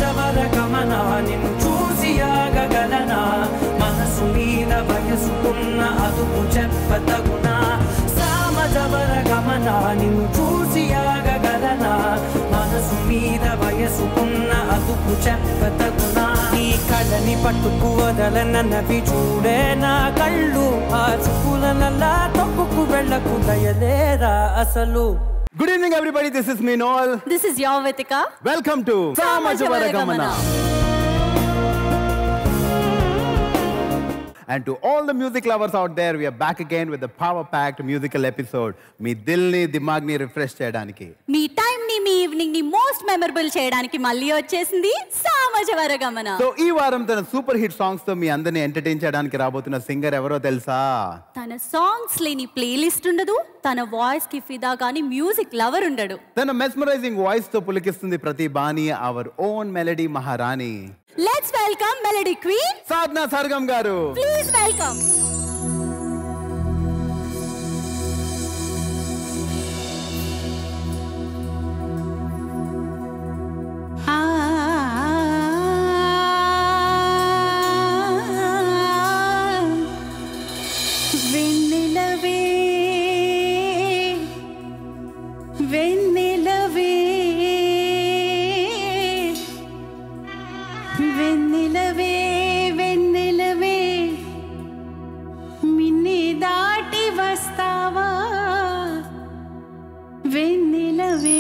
సామజవర గమన నిన్ను చూసి ఆగగలనా మనసు మీద వయసుకున్న అదుపు చెప్పతగునా సామజవర గమన నిన్ను చూసి ఆగగలనా మనసు మీద వయసుకున్న అదుపు చెప్పతగునా నీ కళ్ళని పట్టుకు వదలనవి చూడే నా కళ్ళు ఆ చూపులనల్లా తప్పుకు వెళ్ళకు దయలేరా అసలు good evening everybody this is me Noel this is your Vithika welcome to Samajavaragamana And to all the music lovers out there, we are back again with the power-packed musical episode. మీ దిల్ని దిమాగ్ని రిఫ్రెష్ చేయడానికి మీ టైం ని మీ evening ని most memorable చేయడానికి మళ్ళీ వచ్చేసింది సామజవర గమన సో ఈ వారం తన సూపర్ హిట్ సాంగ్స్ తో మీ అందరిని ఎంటర్టైన్ చేయడానికి రాబోతున్న సింగర్ ఎవరో తెలుసా తన సాంగ్స్ లేని ప్లేలిస్ట్ ఉండదు తన వాయిస్ కి ఫిదా కానీ మ్యూజిక్ లవర్ ఉండడు తన మెస్మరైజింగ్ వాయిస్ తో పులికిస్తుంది ప్రతి బాణి అవర్ ఓన్ మెలడీ మహారాణి let's welcome melody queen Sadhana Sargam garu please welcome వెన్నెలవే వెన్నెలవే వెన్నెలవే వెన్నెలవే మిన్ని దాటి వస్తావా వెన్నెలవే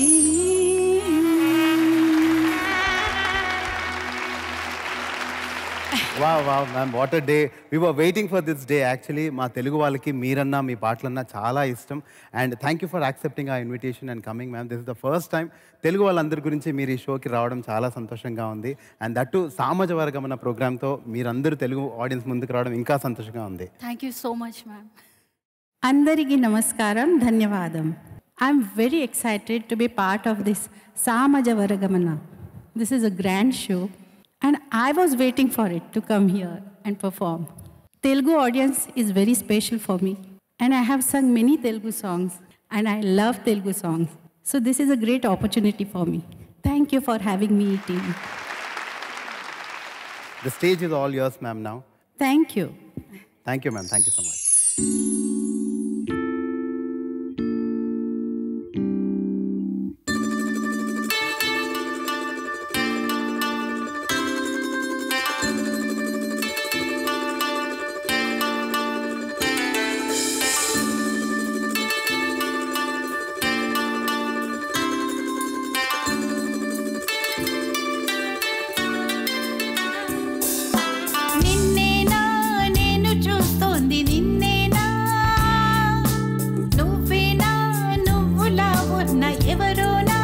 వా వా ma'am what a day we were waiting for this day actually మా తెలుగు వాళ్ళకి మీరన్నా మీ పాటలన్నా చాలా ఇష్టం and thank you for accepting ఆ invitation and coming ma'am this is the first time Telugu వాళ్ళందరి గురించి మీరు ఈ షోకి రావడం చాలా సంతోషంగా ఉంది అండ్ దట్టు సామాజ వర్గం అన్న ప్రోగ్రామ్తో మీరందరూ తెలుగు ఆడియన్స్ ముందుకు రావడం ఇంకా సంతోషంగా ఉంది thank you so much ma'am అందరికీ నమస్కారం ధన్యవాదం I'm very excited to be part of this Samajavaragamana this is a grand show and I was waiting for it to come here and perform Telugu audience is very special for me and I have sung many Telugu songs and I love Telugu songs so this is a great opportunity for me thank you for having me team the stage is all yours ma'am now thank you thank you ma'am thank you so much నిన్నేనా నేను చూస్తోంది నిన్నేనా నువ్వేనా నువ్వులా ఉన్న ఎవరోనా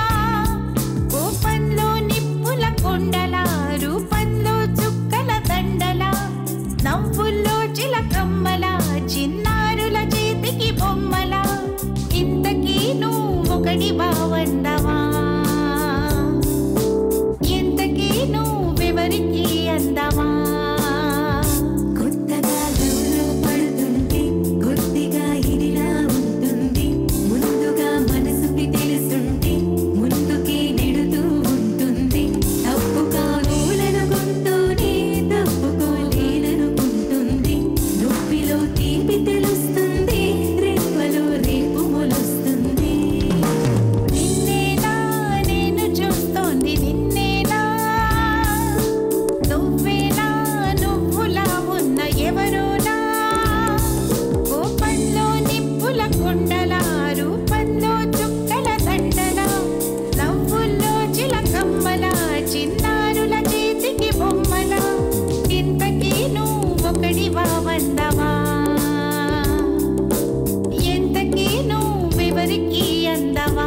కోపంలో నిప్పుల కొండల రూపంలో చుక్కల దండల నవ్వుల్లో చిలకమ్మల చిన్నారుల చేతికి బొమ్మల ఇంతకీ నువ్వు ఒకటి బావందవా ఎంతకీ నువ్వెవరికి అందవా కొత్తగా లవ్లో పడుతుంటే కొద్దిగా ఇదిలా ఉంటుంది ముందుగా మనసుకి తెలుసుంటే ముందుకే నెడుతూ ఉంటుంది తప్పుగా నూలనుకుంటూనే తప్పుకోలేననుకుంటుంది నొప్పిలో తీపి తెలుస్తుంది రెప్పలో రేపు మొలుస్తుంది నిన్నేనా నేను చూస్తోంది నిన్నేనా నువ్వేనా నువ్వులా ఉన్న ఎవరోనా కోపంలో నిప్పుల కొండల రూపంలో చుక్కల దండల నవ్వుల్లో చిలకమ్మల చిన్నారుల చేతికి బొమ్మల ఇంతకీ నువ్వొకడివా వందవా ఎంతకీ నువ్వెవరికి అందవా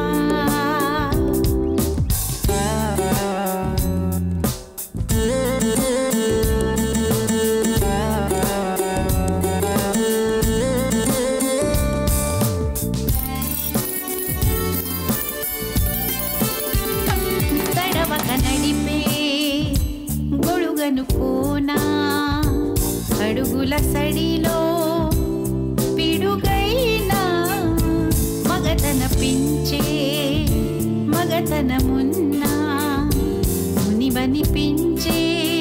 తడవక నడిపే గొడుగను కోనా అడుగుల సడిలో పిడుగైనా మగతన పించే మగతనమున్నా కనిపించే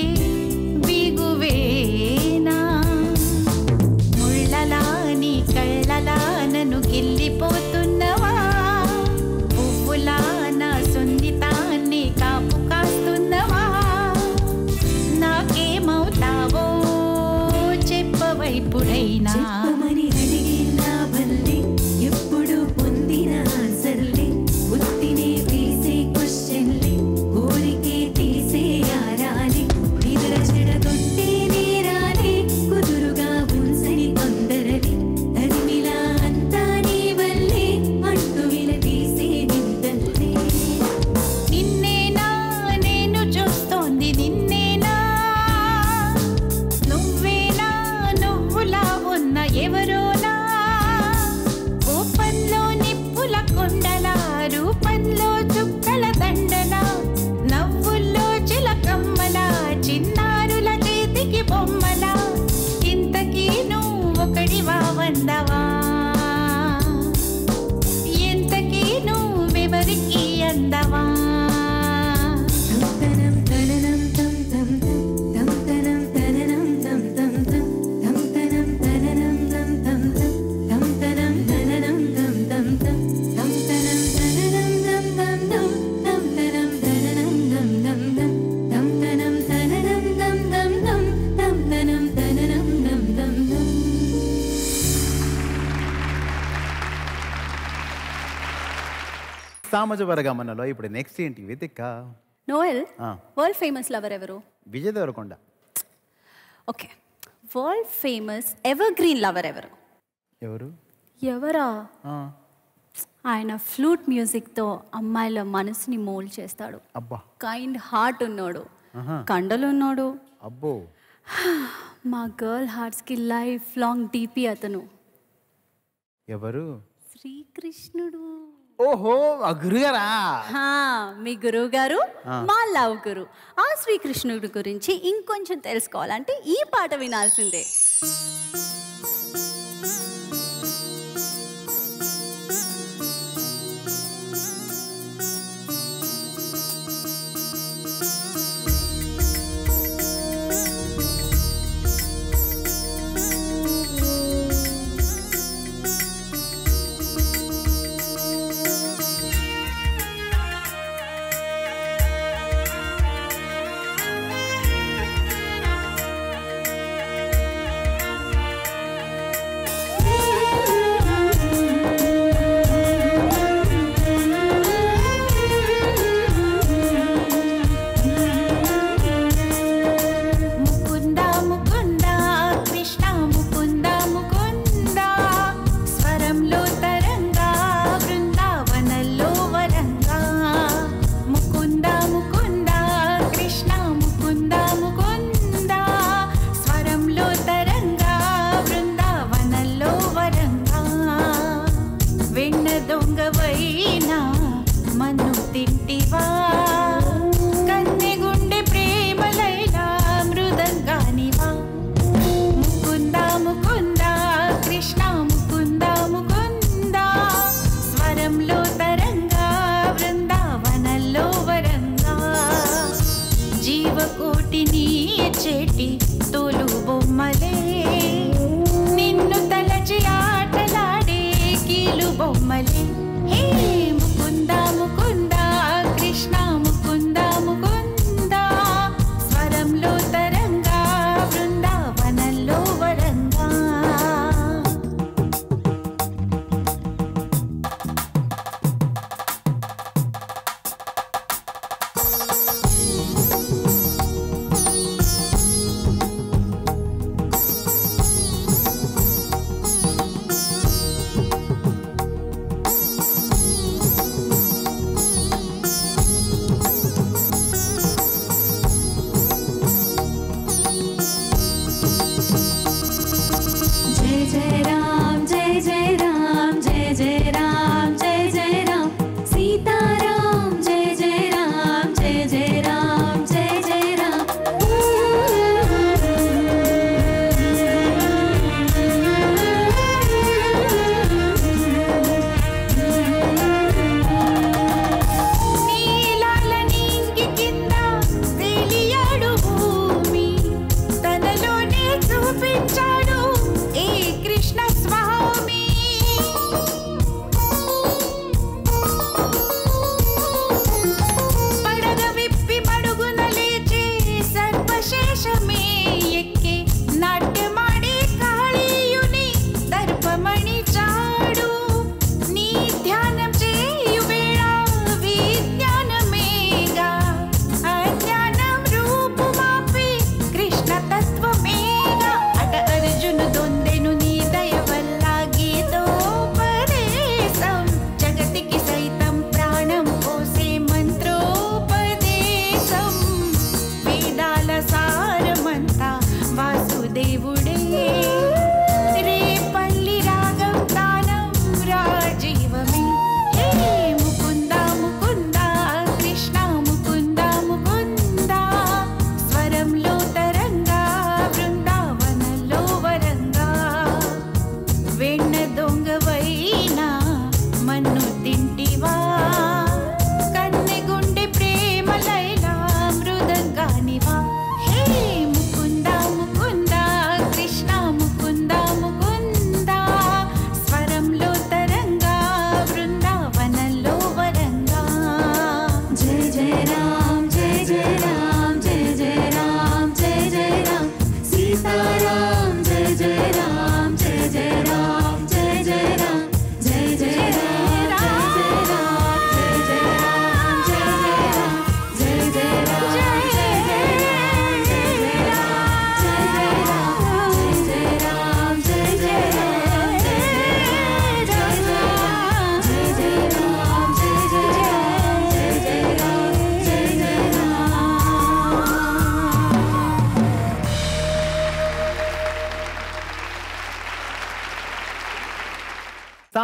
బిగువేనా ముళ్ళలాని కళ్ళలా నన్ను గిల్లిపోతున్నవా పువ్వులా నా సున్నితాన్ని కాపు కాస్తున్నవా నాకేమవుతావో చెప్పవైపుడైనా చెప్పమని అడిగిన వల్లే ఎప్పుడు పొందిన ఆన్సర్లే ఉత్తినే వేసే క్వశ్చన్లే కోరికే తీసే ఆరాలే నిద్ర చెడగొట్టే నేరాలే కుదురుగా ఉంచని తొందరలే తరిమిలా అంతా నీ వల్లే అంటూ విల తీసే నిందల్లే నిన్నేనా నేను చూస్తోంది నిన్నేనా నువ్వేనా నువ్వులా ఉన్న ఎవరోనా కోపంలో నిప్పుల కొండల రూపంలో చుక్కల దండన నవ్వుల్లో చిలకమ్మల చిన్నారుల చేతికి బొమ్మల ఇంతకీ నువ్వు ఒకడివా వందవా ఎంతకీ నువ్వెవరికి అందవా తంతనం తననం తం తం తం తంతనం తననం తం తం తం తంతనం తననం తం తం తం తంతనం తననం తం తం తం తంతనం తననం తం తం తం తంతనం తననం తం తం తం తంతనం తననం తం తం తం తంతనం తననం తం తం తం సామజ వరగమనలో ఇప్పుడు నెక్స్ట్ ఏంటి వెతిక్క నోయల్ ఆ. వరల్డ్ ఫేమస్ లవర్ ఎవరు Vijay Deverakonda okay world famous evergreen lover ఎవరు ఎవరు ఎవరా ఆ, ఆయన ఫ్లూట్ మ్యూజిక్తో అమ్మాయిల మనసుని మోల్డ్ చేస్తాడు అబ్బా కైండ్ హార్ట్ ఉన్నాడు ఆహా. కండలు ఉన్నాడు అబ్బో మా గర్ల్ హార్ట్స్కి లైఫ్ లాంగ్ డీపీ అతను ఎవరు శ్రీకృష్ణుడు ఓహో ఆ గురుగారా హా, మీ గురువు గారు మా లవ్ గురు ఆ శ్రీకృష్ణుడి గురించి ఇంకొంచెం తెలుసుకోవాలంటే ఈ పాట వినాల్సిందే ముకుంద ముకుంద కృష్ణ ముకుంద ముకుంద స్వరంలో తరంగా బృందావనంలో వరంగా ముకుంద ముకుంద కృష్ణ ముకుంద ముకుంద స్వరంలో తరంగా బృందావనంలో వరంగా వెన్న దొంగవైనా మన్ను తింటివా కన్నె గుండె ప్రేమలైలా మృదంగానివా ముకుంద ముకుంద కృష్ణ ముకుంద ముకుంద స్వరంలో తరంగా బృందావనంలో వరంగా జీవకోటిని చేటి తోలు బొమ్మలే నిన్ను తలచి ఆటలాడే కీలు బొమ్మలే హే ముకుంద ముకుంద కృష్ణ ముకుంద ముకుంద స్వరంలో తరంగా బృందావనంలో వరంగా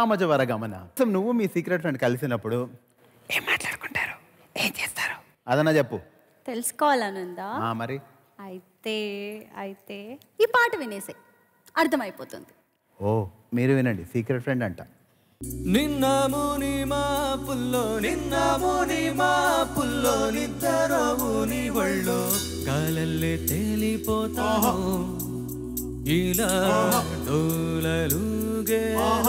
సామజ వరగమన సో నువ్వు మీ సీక్రెట్ ఫ్రెండ్ కలిసినప్పుడు ఏం మాట్లాడుకుంటారు ఏం చేస్తారు అదన్నా చెప్పు తెలుసుకోవాలనుందా ఆ, మరి అయితే అయితే ఈ పాట వినేసే అర్థమైపోతుంది ఓ మీరు వినండి సీక్రెట్ ఫ్రెండ్ అంట నిన్న ముని మా పుల్లో నిన్న ముని మా పుల్లో నిద్రవుని ఒళ్ళో కాలల్లే తేలిపోతాను ఇలా డోలలుగే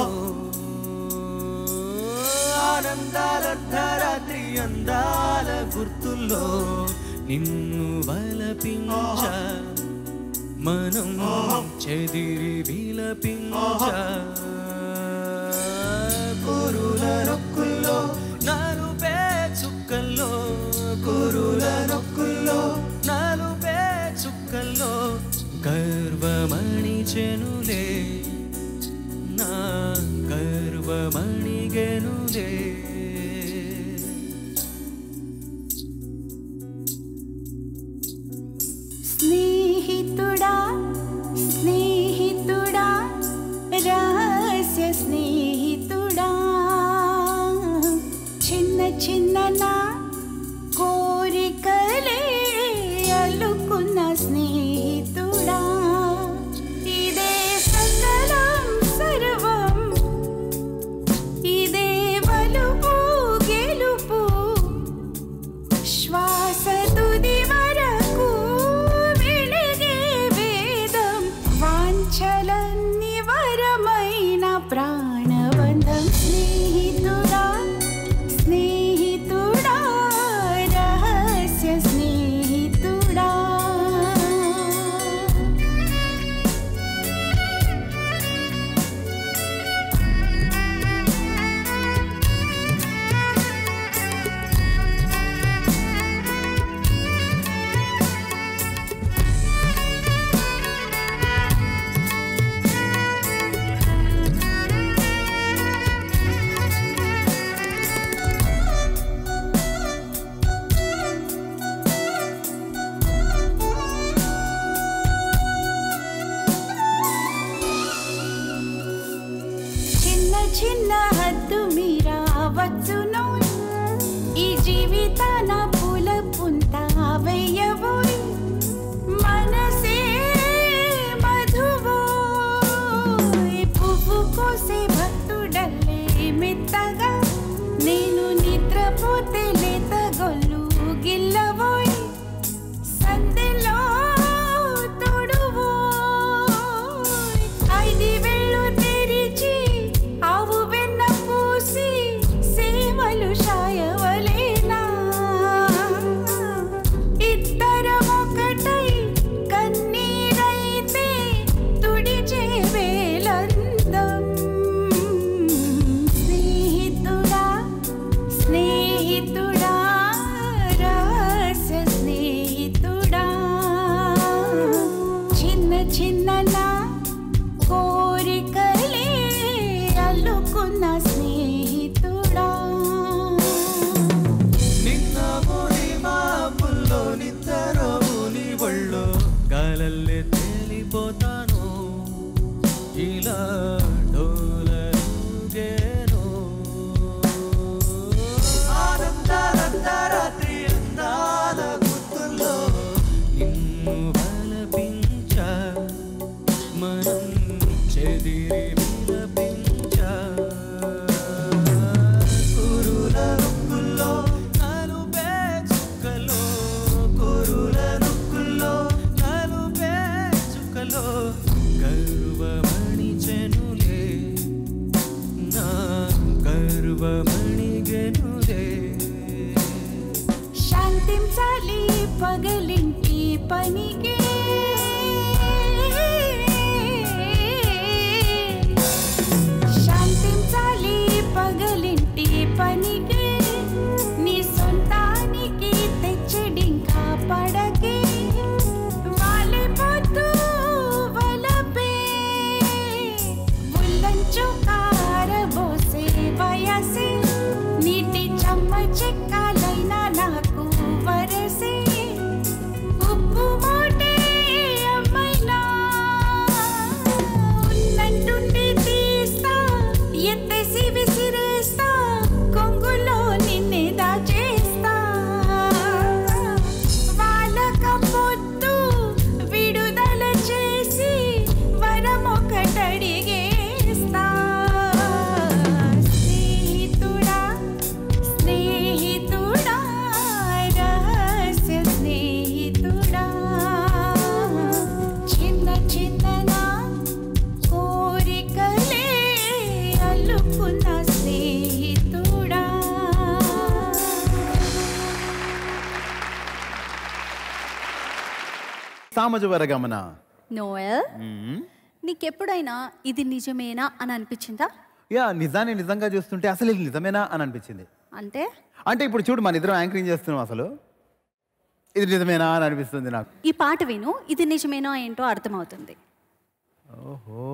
ఆనందాల ధరాత్రి అందాల గుర్తుల్లో నిన్ను వలపించ మనం చెదిరి విలపించ కురుల రొక్కుల్లో నాలుపే చుక్కల్లో కురుల రొక్కుల్లో నాలుపే చుక్కల్లో గర్వమణి చెనులే నా గర్వమణి గెనులే స్నేహితుడా స్నేహితుడా రహస్య స్నేహితుడా చిన్న చిన్న నా కోరికలే అల్లుకున్న స్నేహితుడా ఇదే సకలం సర్వం ఇదే వలుపు గెలుపు శ్వాస తుది వరకు వెలిగే వేదం వాంఛలన్ని వరమైన ప్రాణబంధం స్నేహితుడా స్నేహితుడా రహస్య స్నేహితుడా చిన్న చిన్న హద్దు మీరా వచ్చును ఈ జీవితాన పూల పుంత వెయ్యబోయి మనసే మధువో పువ్వు కోసే భక్తుడల్లే మెత్తగా నేను నిద్రపోతే లేత గొల్లు గిల్లబోయి సందెలో తొడువో ఐది వెళ్ళు తెరిచి ఆవు వెన్న పూసి సేవలు శాయవలేనా ఇద్దరం ఒకటై కన్నీరైతే తుడిచే వేలందం స్నేహితుడా స్నేహితుడా రహస్య స్నేహితుడా చిన్న చిన్న నా కోరికలే అల్లుకున్న స్నేహితుడా నిన్న ముని మా పుల్లో నిద్రవుని ఒళ్ళో గాలల్లే తేలిపోతాను ఇలా డోలలుగేను ఆనందాల రాత్రి అందాల గుర్తుల్లో నిన్ను బలపించ మనం చెదిరి విలపించ కురుల రుక్కుల్లో నాలుపే చుక్కలో కురుల రుక్కుల్లో నాలుపే చుక్కలో గర్వమణి చెనులే నా గర్వమణి గెనులే శాంతించాలి పగలింటి పనికి శాంతించాలి పగలింటి పనికి నీ సొంతానికి తెచ్చడింకా పడకి వాలిపోతూ వలపే ముల్లంచు కారబోసే వయసే నీటి చెమ్మ చెక్కాలైనా నాకు వరసే ఉప్పు మూటే సామజవర గమన నోయల్ నీకెప్పుడైనా ఇది నిజమేనా అని అనిపించిందా యా నిజాన్ని నిజంగా చూస్తుంటే అసలు ఇది నిజమేనా అని అనిపించింది అంటే అంటే ఇప్పుడు చూడు మన ఇద్దరం యాంకరింగ్ చేస్తున్నాం అసలు ఇది నిజమేనా అని అనిపిస్తుంది నాకు ఈ పాట విను ఇది నిజమేనా ఏంటో అర్థమవుతుంది ఓహో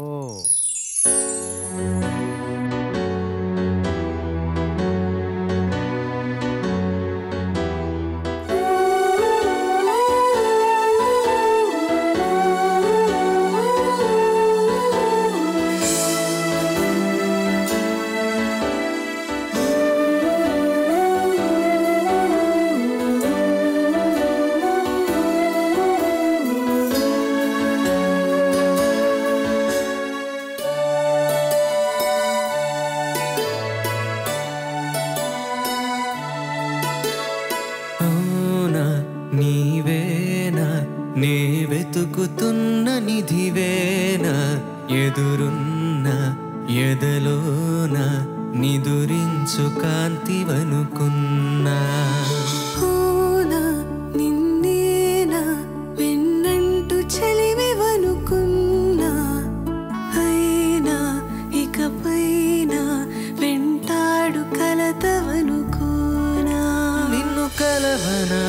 అవునా నీవేనా నే వెతుకుతున్న నిధివేనా ఎదురున్న ఎదలోన నిదురించు కాంతివనుకున్నా అవునా నిన్నేనా వెన్నంటూ చలివివనుకున్నా అయినా ఇకపైన వెంటాడు కలతవనుకోనా నిన్ను కలవనా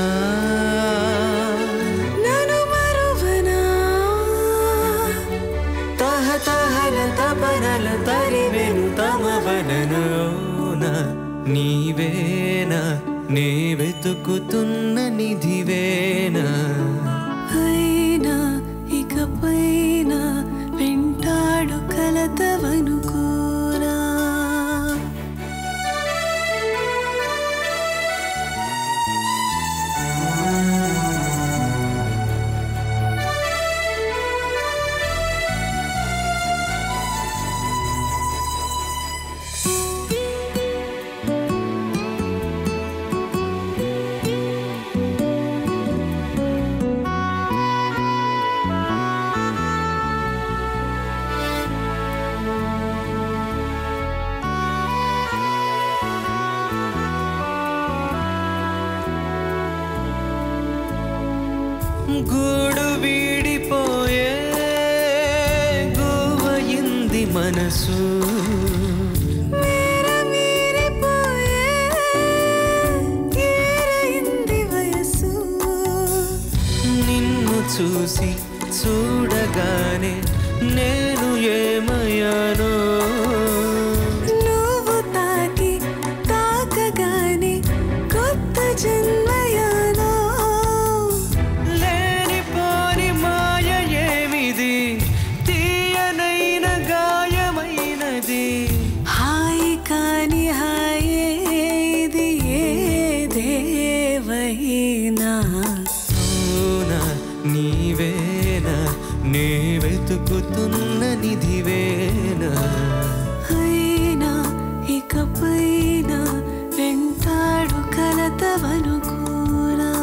నన్ను మరువనా తహతహల తపనల తరివెను తమవనలోన నీవేనా నే వెతుకుతున్న నిధివేనా అయినా ఇకపైన వెంటాడు కలతవనుకోనా గూడు వీడిపోయే గోవయింది మనసు మేర మీరిపోయే ఏరైంది వయసు నిన్ను చూసి చూడగానే నేను ఏమయ్యానో నువ్వు తాకి తాకగానే కొత్త జన్మయానో లేనిపోని మాయ ఏమిది తీయనైన గాయమైనది హాయి కాని హాయే ఇది ఏ దేవైనా అవునా నీవేనా నే వెతుకుతున్న నిధివేనా అయినా ఇకపైన వెంటాడు కలతవనుకోనా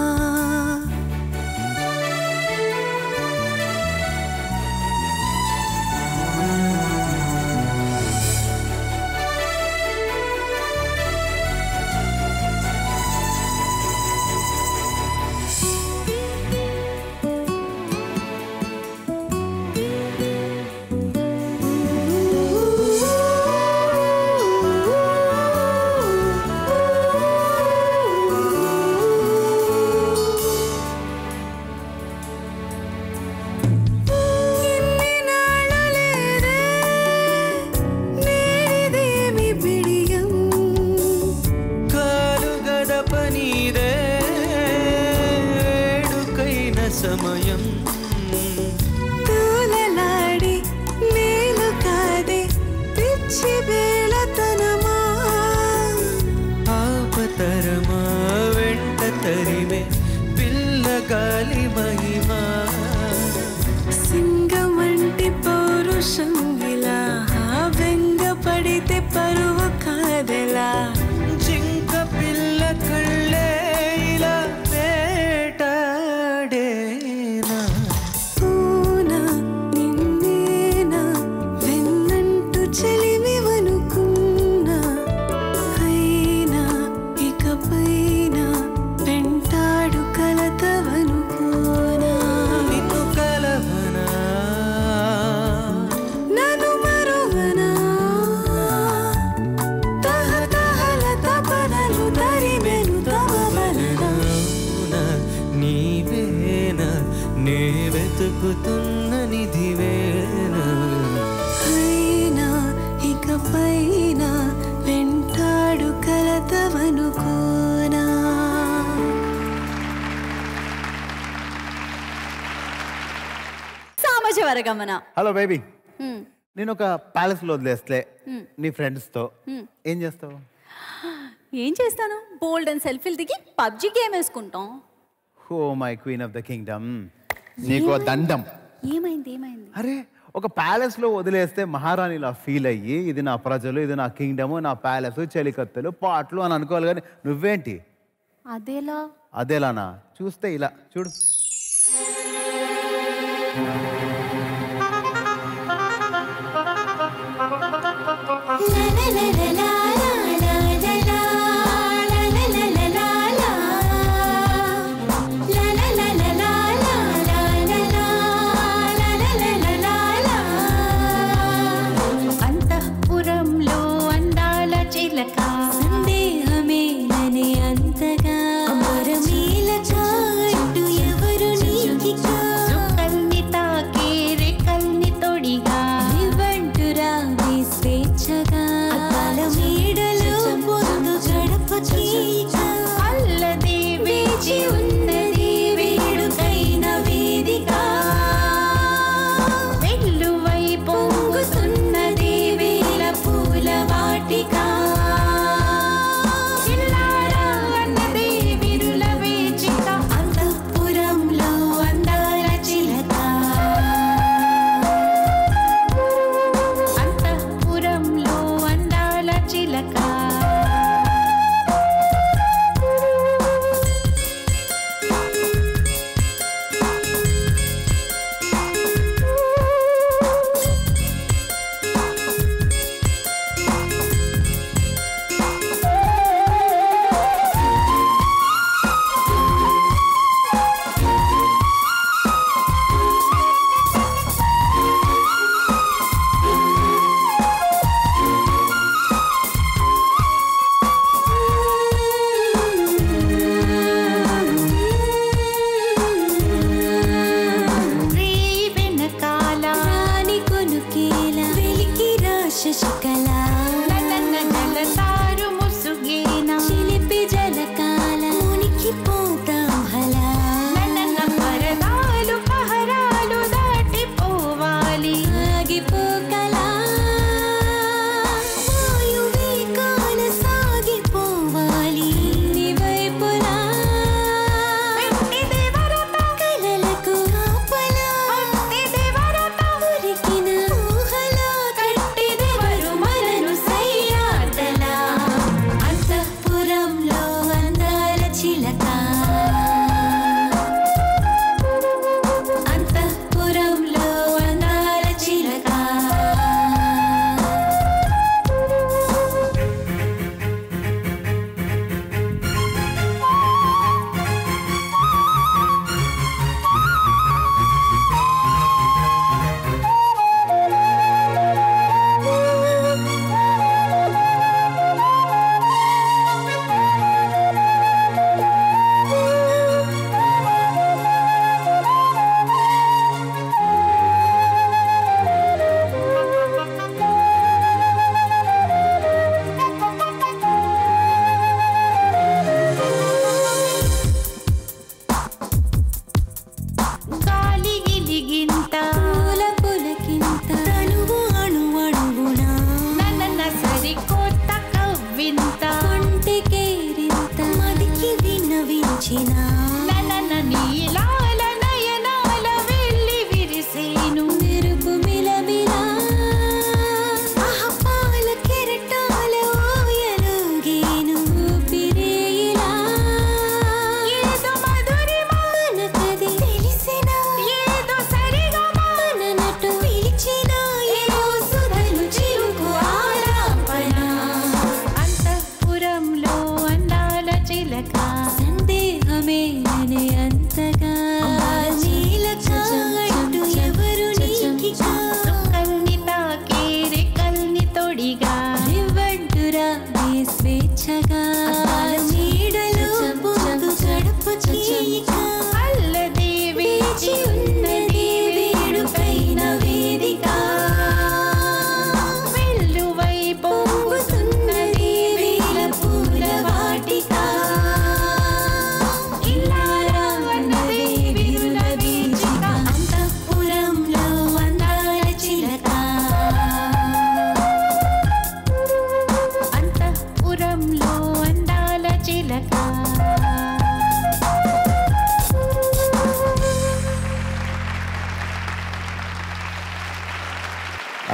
ఇన్ని నాళ్ళు లేదే నేడిదేమి బిడియం కాలు గడప నీదే వేడుకైన సమయం తూలలాడి మేలు కాదే పిచ్చి బేలతనమా ఆపతరమా వెంట తరిమే పిల్లగాలి మహిమా సింగమంటి పౌరుషం ఇలా వెంగ పడితే పరువు కాదెలా జింక పిల్ల కళ్ళే ఇలా వేటాడేనా నే వెతుకుతున్న నిధివేనా అయినా ఇకపైన వెంటాడు కలతవనుకోనా సామజ వరగమన హలో బేబీ హ్మ్. నేను ఒక ప్యాలెస్లో వదిలేస్తే నీ ఫ్రెండ్స్తో ఏం చేస్తావు ఏం చేస్తాను బోల్డ్ అండ్ సెల్ఫీలు దిగి పబ్జి గేమ్ వేసుకుంటాం oh my queen of the kingdom నీకు ఓ దండం ఏమైంది ఏమైంది అరే ఒక ప్యాలెస్లో వదిలేస్తే మహారాణిలా ఫీల్ అయ్యి ఇది నా ప్రజలు ఇది నా కింగ్డమ్ నా ప్యాలెస్ చెలికత్తెలు పాటలు అని అనుకోవాలి కానీ నువ్వేంటి అదేలా అదేలానా చూస్తే ఇలా చూడు అంతఃపురంలో అందాల చిలక సందేహమేనని అంతగా అమరమేలకా అంటూ ఎవరు నీకిక చుక్కల్ని తాకే రెక్కల్ని తొడిగా ఇవ్వంటురా నీ స్వేచ్ఛగా అద్దాల మేడలో పొందు గడపకి అల్లది వేచి ఉన్నది వేడుకైన వేదిక వెల్లువై పొంగుతున్నది వేల పూల వాటిక చిల్లారా అన్నది విరుల వేచిక అంతఃపురంలో అందాల చిలక అంతఃపురంలో అందాల చిలక శ్రీ వెనకాల రాణి కొనుకేల వెలికి రాశ శకల నన్న జలతారు ముసుగేన చిలిపి జలకాల మునికి పోతాం హలా నన్న పరదాలు పహరాలు దాటిపోవాలి ఆగిపోకలా వాయువే కాల సాగిపోవాలి నీ వైపులా పెట్టి దేవరత కలలకు కాపలా అట్టి దేవరత ఉరికిన ఊహలా కట్టిదెవరు మనను సయ్యాటలా అంతఃపురంలో అందాల చిలక అంతఃపురంలో అందాల చిలక గాలి గిలిగింత పూల పులకింత తనువు అణు అణువునా నన్న సరికొత్త కవ్వింత కొంటికేరింత మదికి విన్నవించిన నన్న నీలాల నయనాల వెళ్ళి విరిసేను మెరుపు మిలమిలా ఆహపాల కెరటాల ఓయలుగేను ఊపిరేయిలా ఏదో మధురిమా మనకది తెలిసిన ఏదో సరిగమా మననటు పిలిచిన ఏదో సుధలు చిరుకు ఆలాపన అంతఃపురంలో అందాల చిలక సందేహమే అనే అంతగా నీలక అంటూ ఎవరు నీకిక చుక్కల్ని తాకే రెక్కల్ని తొడిగా ఇవ్వంటురా నీ స్వేచ్ఛగా నీడలో పొందు గడప చీక అల్లది వేచి ఉన్న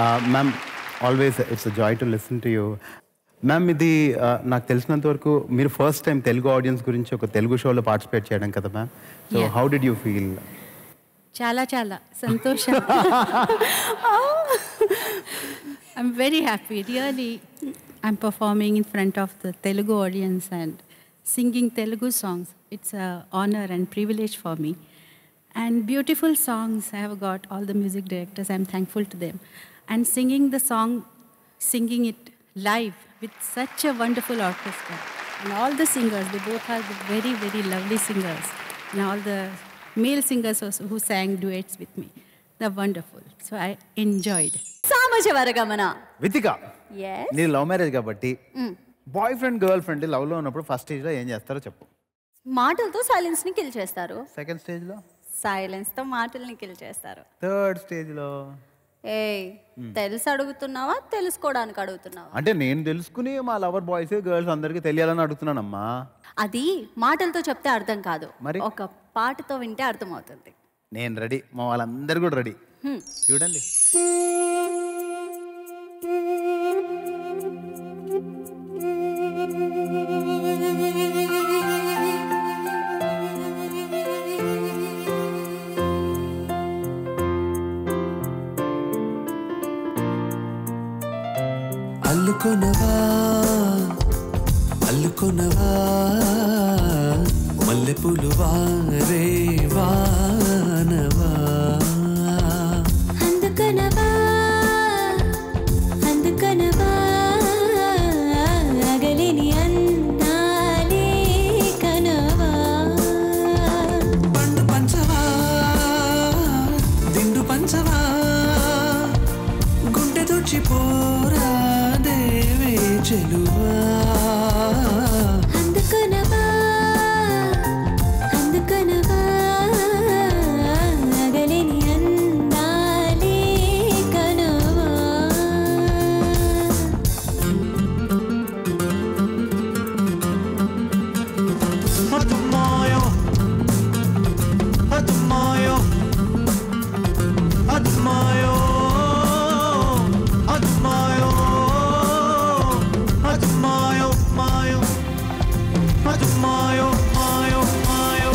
ma'am always it's joy to listen to you ma'am ఇది uh, నాకు తెలిసినంత వరకు మీరు ఫస్ట్ టైం తెలుగు ఆడియన్స్ గురించి ఒక తెలుగు షోలో పార్టిసిపేట్ చేయడం కదా ma'am so Yeah. How did you feel చాలా చాలా సంతోషం I'm very happy really I'm performing in front of the Telugu audience and singing Telugu songs it's honour and privilege for me and beautiful songs I have got all the music directors I'm thankful to them and singing the song singing it live with such a wonderful orchestra. And all the singers, they both are the very, very lovely singers. And all the male singers also who sang duets with me. They're wonderful. So I enjoyed. Samajavaragamana Vithika Yes. నీ love marriage కాబట్టి boy friend girl girlfriend లవ్లో ఉన్నప్పుడు first స్టేజ్లో ఏం చేస్తారో చెప్పు మాటలతో silence ని కిల్ చేస్తారు సెకండ్ స్టేజ్లో సైలెన్స్ తో మాటల్ని కిల్ చేస్తారు థర్డ్ స్టేజ్లో ఏ తెలిసి అడుగుతున్నావా తెలుసుకోవడానికి అడుగుతున్నావా అంటే నేను తెలుసుకుని మా లవర్ బాయ్స్ గర్ల్స్ అందరికీ తెలియాలని అడుగుతున్నానమ్మా అది మాటలతో చెప్తే అర్థం కాదు మరి? ఒక పాటతో వింటే అర్థమవుతుంది నేను రెడీ మా వాళ్ళందరూ కూడా రెడీ చూడండి అల్లుకొనవా అల్లుకొనవా మల్లెపూలు వారే వానవా అందుకనవా అందుకనవా అగలిని అందాలే కనవా పండు పంచవా దిండు పంచవా గుండె తుడిచిపోరా దేవే చెలువా అందుకనవా అందుకనవా అగలిని అందాలే కనవా Admayo Admayo Admayo Admayo Admayo Mayo Admayo Mayo Mayo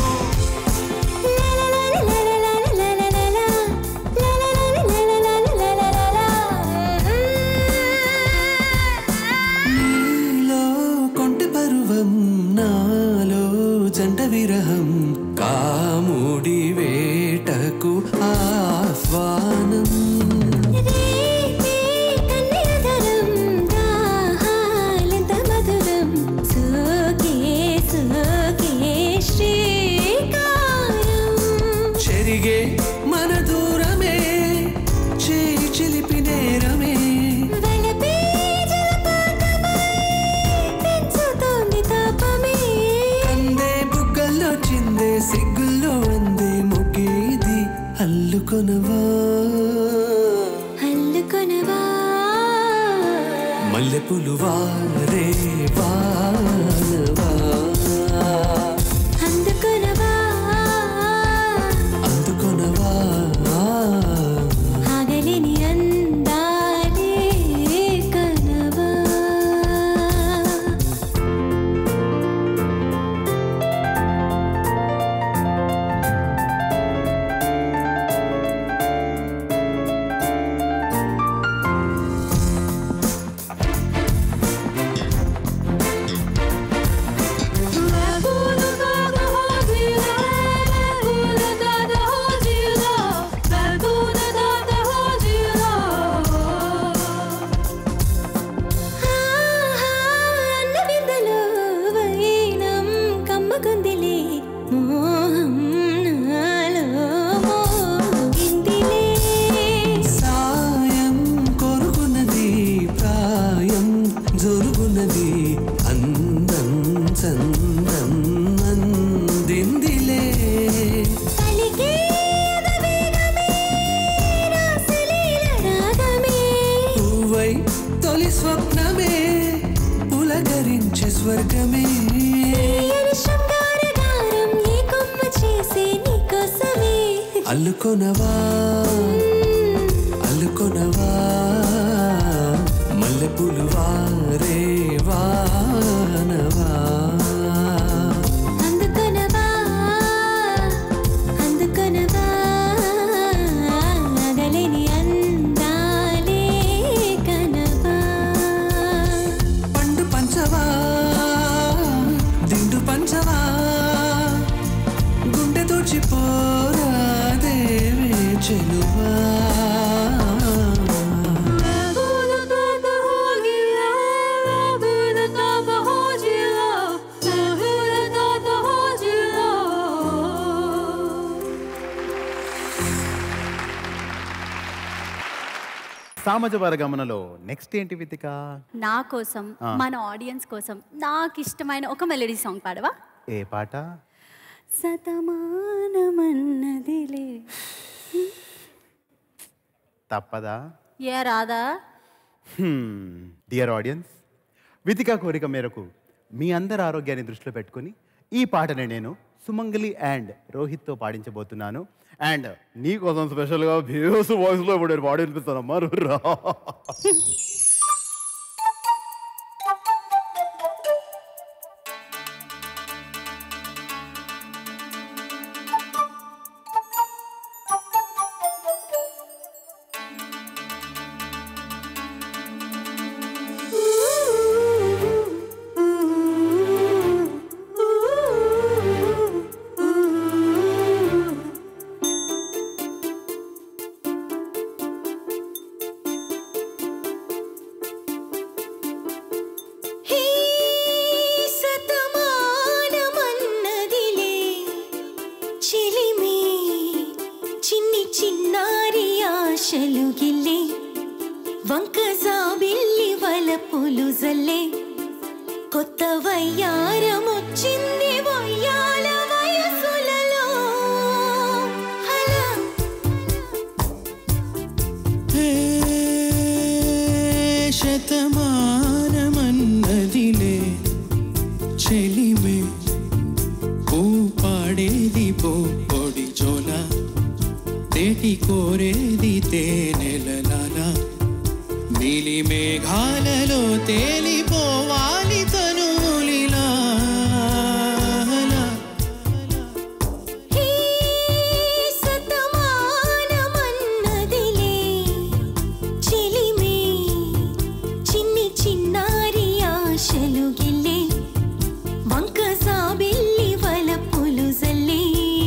నీలో కొంటె పరువం నాలో జంట విరహం కాముడి వేటకు ఆహ్వానం చెరిగే మన దూరమే చేయి చిలిపి నేరమే కందే బుగ్గల్లో చిందే సిగ్గుల్లో అందే ముగేది అల్లుకొనవా మల్లెపులు వారే వానవా అందుకునవా అందుకొనవా ఆగలిని అందాలే కనవా సాయం కొరుకున్నది ప్రాయం జరుగున్నది అందం చందం అందిందిలే పువ్వై తొలి స్వప్నమే పులకరించే స్వర్గమే అల్లుకొనవా అల్లుకొనవా వలపులు వారే వానవా అందుకొనవా అందుకొనవా అగలేని అందాలే కనవా పండు పంచవా దిండు పంచవా గుండె తోచిపోరా దేవే చెలువా సామజ వర్గమనలో నెక్స్ట్ ఏంటి వితిక నా కోసం మన ఆడియన్స్ కోసం నాకు ఇష్టమైన ఒక మెలడీ సాంగ్ పాడవా ఏ పాట శతమానమన్నదిలే తప్పదా ఏ రాదా డియర్ ఆడియన్స్ వితిక కోరిక మేరకు మీ అందరి ఆరోగ్యాన్ని దృష్టిలో పెట్టుకొని ఈ పాటని నేను సుమంగలి అండ్ రోహిత్తో పాడించబోతున్నాను అండ్ నీ కోసం స్పెషల్గా భేస్ వాయిస్లో ఇప్పుడు నేను పాడి వినిపిస్తానమ్మా రా హే సతమానమన్నదిలే చిలిమే చిన్ని చిన్నారి ఆశలు గిల్లే వంక జాబిల్లి వలపులు జల్లే కొత్త వయ్యారమొచ్చింది వయ్యాల వయసులలో అలా శతమానమన్నదిలే చెలిమే పూ పాడేది పో పొడి జోల తేటి కోరేది తేనెలలాల నీలి మేఘాలలో తేలిపోవాలి తనులిలా హే సతమానమన్నదిలే చిలిమే చిన్ని చిన్నారి ఆశలు గిల్లే వంక సాబిల్లి వలపులు జల్లే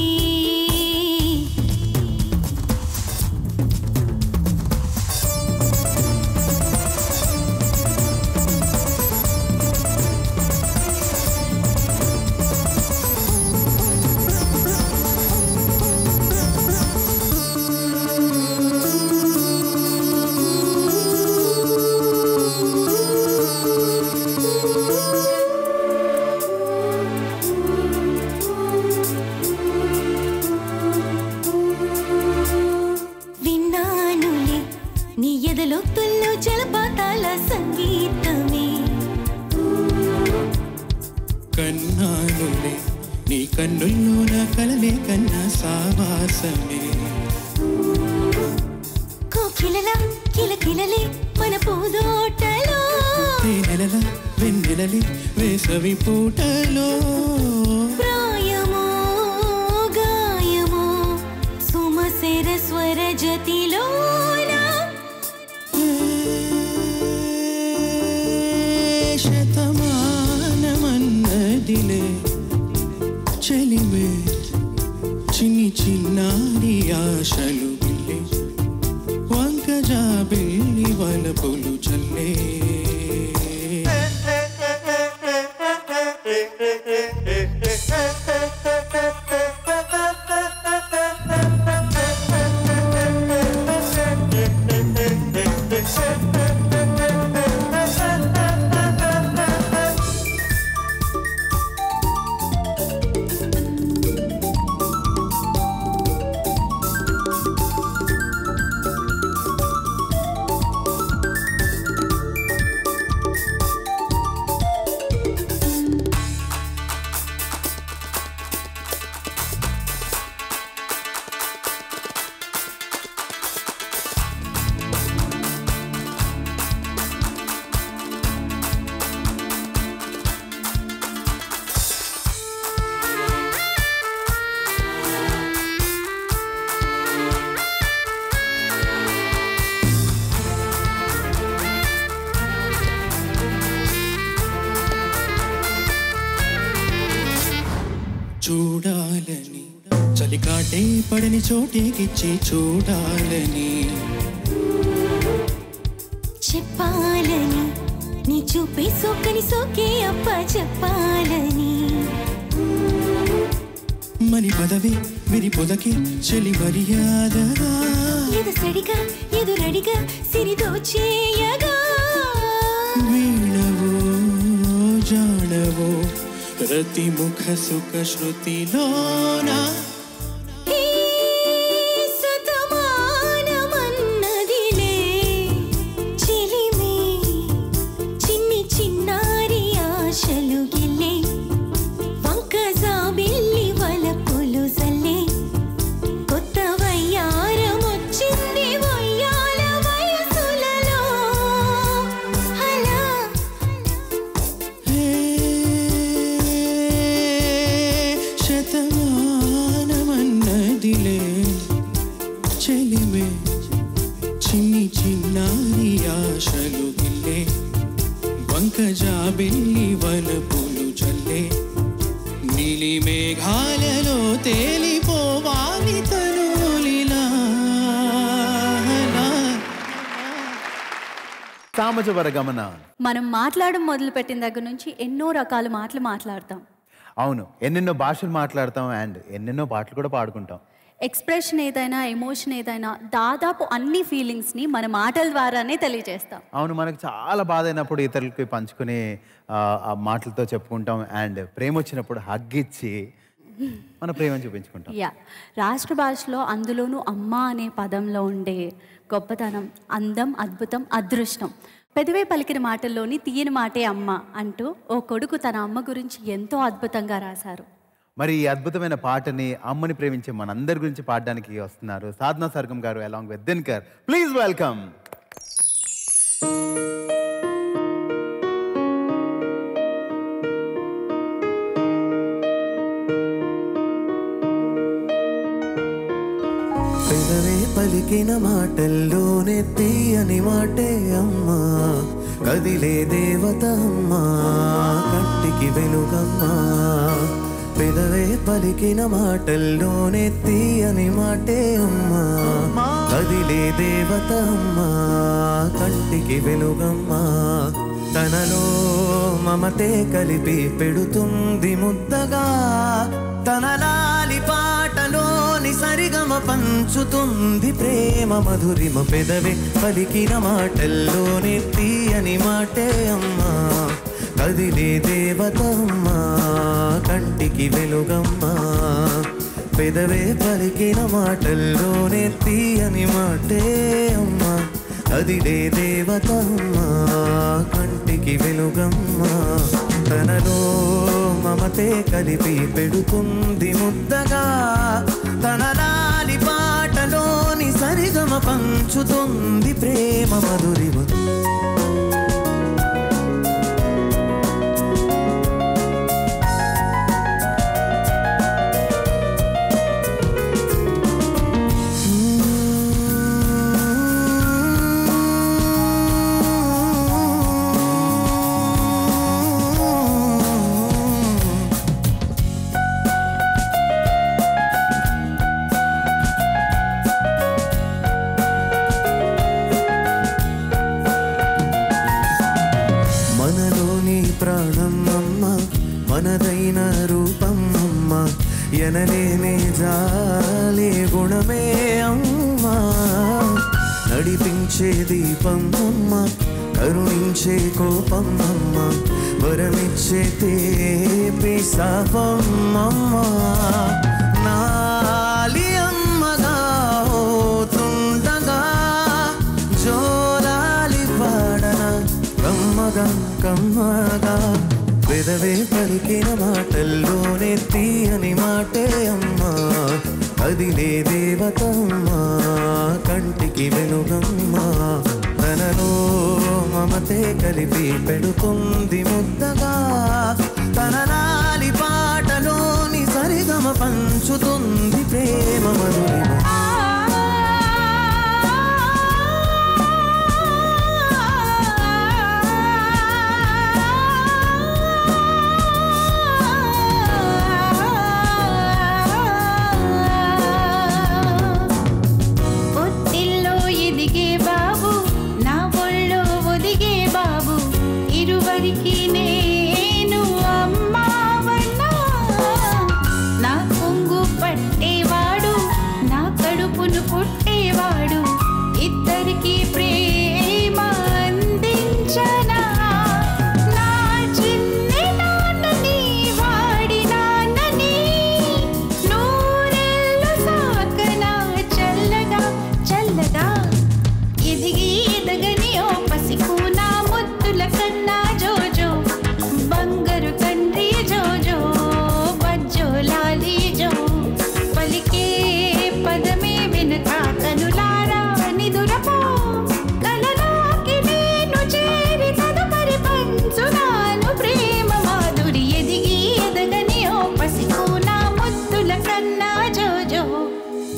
విన్నానులే నీ ఎదలొత్తుల్లో జలపాతాల సంగీతమే కన్నానులే నీ కన్నుల్లోన కలలే కన్నా సావాసమే కోకిలల కిలకిలలే మన పూదోటలో తేనెలల వెన్నెలలే వేసవి పూటలో ప్రాయమో గాయమో సుమశర స్వర జతిలోన శతమానమన్నదిలే చెలిమే చిన్ని చిన్నారి ఆశలు బిల్లి వంకజా బిల్లి వలపులు చల్లే పడని చోటేకిచ్చి చూడాలని చెప్పాలని నీ చూపే సోకని సోకే అప్ప చెప్పాలని మని పదవి విరి పొదకి చెలి మర్యాదగా ఎదుసడిగా ఎదురడిగా సిరిదోచేయగా వీణవో జానవో రతి ముఖ సుఖ శృతిలోనా ఈ సతమానమన్నదిలే చిలిమే చిన్ని చిన్నారి ఆశలు గిల్లే వంక జాబిల్లి వలపులు జల్లే కొత్త వయ్యారమొచ్చింది వయ్యాల వయసులలో అలా హే, శతమానమన్నదిలే చెలిమే చిన్ని చిన్నారి ఆశలు గిల్లే వంక జాబిల్లి వలపులు జల్లే నీలి మేఘాలలో తేలిపోవాలి తనులిలా సామజవర గమన మనం మాట్లాడడం మొదలుపెట్టిన దగ్గర నుంచి ఎన్నో రకాల మాటలు మాట్లాడతాం అవును ఎన్నెన్నో భాషలు మాట్లాడతాం అండ్ ఎన్నెన్నో పాటలు కూడా పాడుకుంటాం ఎక్స్ప్రెషన్ ఏదైనా ఎమోషన్ ఏదైనా దాదాపు అన్ని ఫీలింగ్స్ని మన మాటల ద్వారానే తెలియజేస్తాం అవును మనకు చాలా బాధ అయినప్పుడు ఇతరులకి పంచుకునే ఆ, ఆ మాటలతో చెప్పుకుంటాం అండ్ ప్రేమ వచ్చినప్పుడు హగ్ ఇచ్చి మన ప్రేమను చూపించుకుంటాం యా రాష్ట్ర భాషలో అందులోనూ అమ్మ అనే పదంలో ఉండే గొప్పతనం అందం అద్భుతం అదృష్టం పెదవే పలికిన మాటల్లోని తీయని మాటే అమ్మ అంటూ ఓ కొడుకు తన అమ్మ గురించి ఎంతో అద్భుతంగా రాశారు మరి ఈ అద్భుతమైన పాటని అమ్మని ప్రేమించే మనందరి గురించి పాడడానికి వస్తున్నారు సాధనా సర్గం గారు along with Dinakar please welcome పెదవే పలికిన మాటల్లోనే తీయని మాటే అమ్మా కదిలే దేవత అమ్మా కంటికి వెలుగమ్మా పెదవే పలికిన మాటల్లోనే తీయని మాటే అమ్మా కదిలే దేవత అమ్మా కంటికి వెలుగమ్మా తనలో మమతే కలిపి పెడుతుంది ముద్దగా తన లాలి పాటలోని సరిగమ పంచుతుంది ప్రేమ మధురిమ పెదవే పలికిన మాటల్లోనే తీయని మాటే అమ్మా కదిలే దేవత అమ్మా కంటికి వెలుగమ్మా పెదవే పలికిన మాటల్లోనే తీయని మాటే అమ్మా అదిలే దేవత అమ్మా కంటికి వెలుగమ్మా తనలో మమతే కలిపి పెడుతుంది ముద్దగా తన లాలి పాటలోని సరిగమ పంచుతుంది ప్రేమ మధురిమ మనలోని ప్రాణం అమ్మ మనదైన రూపం అమ్మ ఎనలేని జాలే గుణమే అమ్మా నడిపించే దీపం అమ్మ కరుణించే కోపం అమ్మ వరమిచ్చే తేపి శాపం అమ్మ నాలి అమ్మగా అవుతుండగా జోలాలి పాడన కమ్మగా కమ్మగా పెదవే పలికిన మాటల్లోనే తీయని మాటే అమ్మా అదిలే దేవత అమ్మా కంటికి వెలుగమ్మా తనలో మమతే కలిపి పెడుతుంది ముద్దగా తన లాలి పాటలోని సరిగమ పంచుతుంది ప్రేమ మధురిమ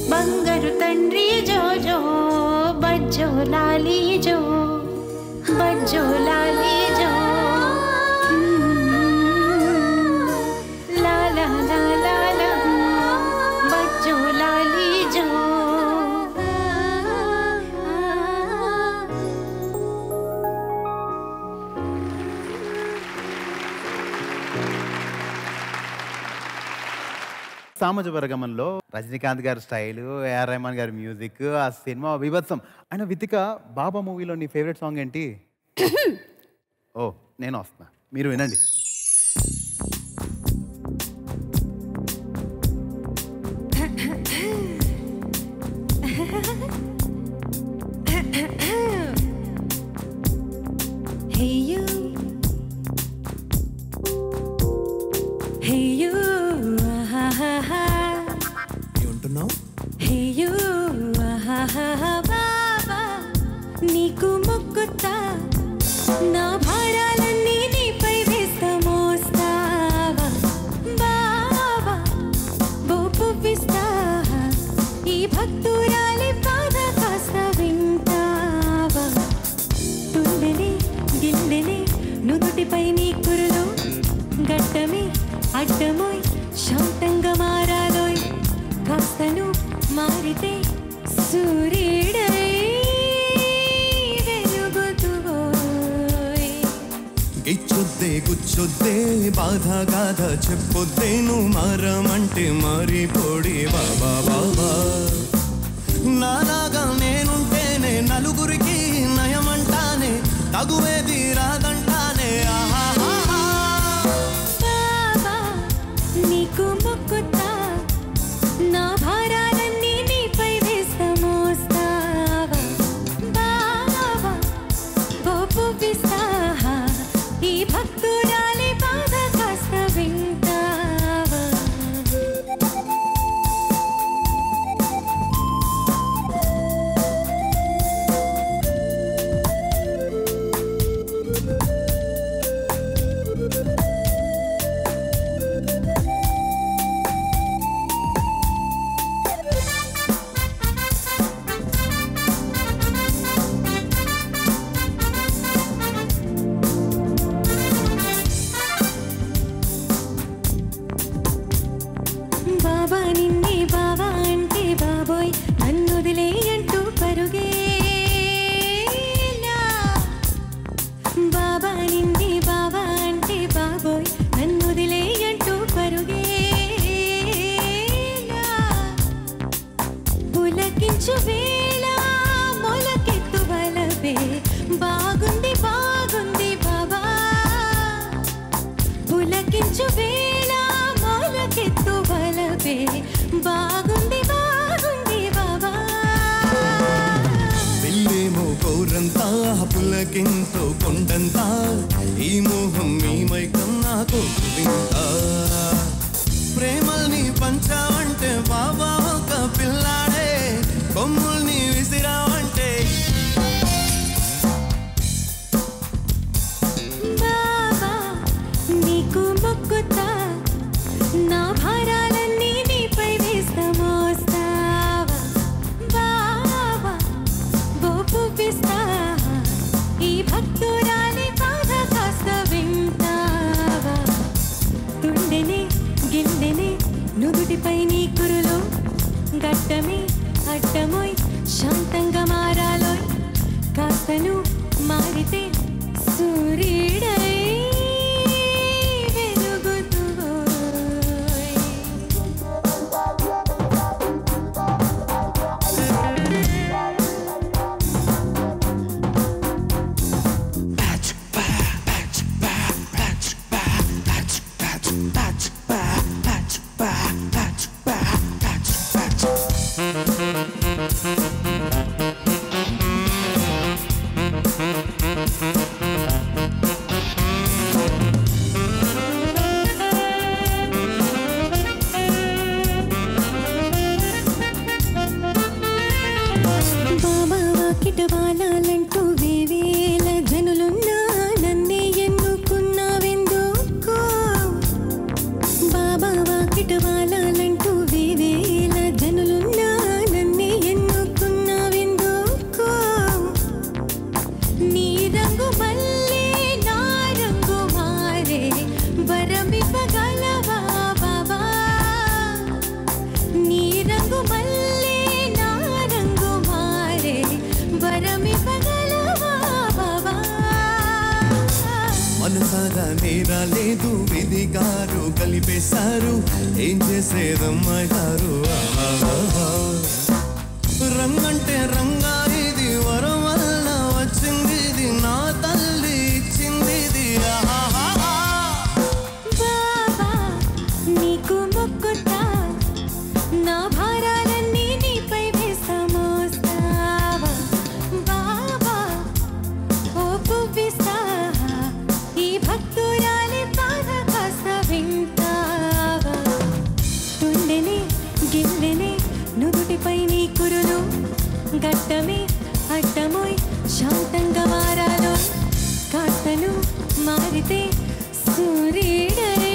బంగారు తండ్రి జోజో బజ్జో లాలి జో బజ్జో లాలి జో లా లా లా లా లా బజ్జో లాలి జో సామజ వర్గమంలో రజనీకాంత్ గారి స్టైల్ ఏఆర్ రెహమాన్ గారి మ్యూజిక్ ఆ సినిమా విభత్సం అయినా వితిక బాబా మూవీలో నీ ఫేవరెట్ సాంగ్ ఏంటి ఓ నేను వస్తున్నా మీరు వినండి Hey you Hey you ah, ah, ah, ah. ఏమంటున్నావు Hey you ah, ah, ah, ah, బాబా నీకు మొక్కుతా నా భారాలన్నీ నీపై వేస్తా మోస్తావా బాబా బోపువిస్తా ఈ భక్తురాలి పాద కాస్త వింటావా తుండెని గిల్లెని నుదుటిపై నీ కురులు గడ్డమి అడ్డమోయ్ శాంతంగా మారాలోయ్ కాస్తను మారితే సూర్యుడై వెలుగుతువోయ్ గిచ్చొద్దే గుచ్చొద్దే బాధ గాథ చెప్పొద్దే నువ్వు మారమంటే మారిపోడి బాబా బాబా నాలాగా నేనుంటేనే నలుగురికి నయమంటానే తగువేది రాదంటానే ఆహాహా బాబా నీకు మొక్కుతా నా భారాలన్నీ నీపై వేస్తా మోస్తావా బాబా బోపువిస్తా ఈ భక్తురాలి బాధ కాస్త వింటావా బాబా నిన్నే బావా అంటే బాబోయ్ నన్ను వదిలేయంటూ పరుగేలా బాబా నిన్నే బావా అంటే బాబోయ్ నన్ను వదిలేయంటూ పరుగేలా పులకించు వేళ మొలకెత్తు వలవే బాగుంది బాగుంది బాబా పులకించు వేళ మొలకెత్తు వలవే బాగుంది బాగుంది బాబా పెళ్ళేమో గౌరంతా పులకింతో కొండంతా ఈ మోహం మీ మైకం నాకు వింత ప్రేమల్ని పంచావంటే బాబా ఒక పిల్లాడే కొమ్ముల్ని విసిరావంటే బాబా నీకు మొక్కుతా నా భారాలన్నీ నీపై వేస్తా మోస్తావా బాబా బోపువిస్తా ఈ భక్తురాలి బాధ కాస్త వింటావా తుండెని గిల్లెని నుదుటిపై నీ కురులు గడ్డమి అడ్డమోయ్ శాంతంగా మారాలోయ్ కాస్తను మారితే సూర్యుడై వెలుగుతువోయ్ బాబా వాకిట వాలాలంటూ వేవేల జనులున్నా నన్నే ఎన్నుకున్నావెందుకో బాబా వాకిట వాలాలంటూ వేవేల జనులున్నా మీరా లేదు విధి గారు కలిపేశారు ఏం చేసేదమ్మాయి గారు ఆహాహా. రంగంటే రంగా ఇది వరం వల్ల వచ్చింది ఇది నా తల్లి ఇచ్చింది ఇది ఆహాహా. బాబా నీకు మొక్కుతా నా భారాలన్నీ నీపై వేస్తా మోస్తావా బాబా ఓ పువ్విస్తా ఈ భక్తురాలి బాధ కాస్త వింటావా తుండెనే గిన్నెనే నుదుటిపై నీ కురులు గట్టమే అడ్డమోయ్ శాంతంగా మారాలో కాస్తను మారితే సూర్యుడై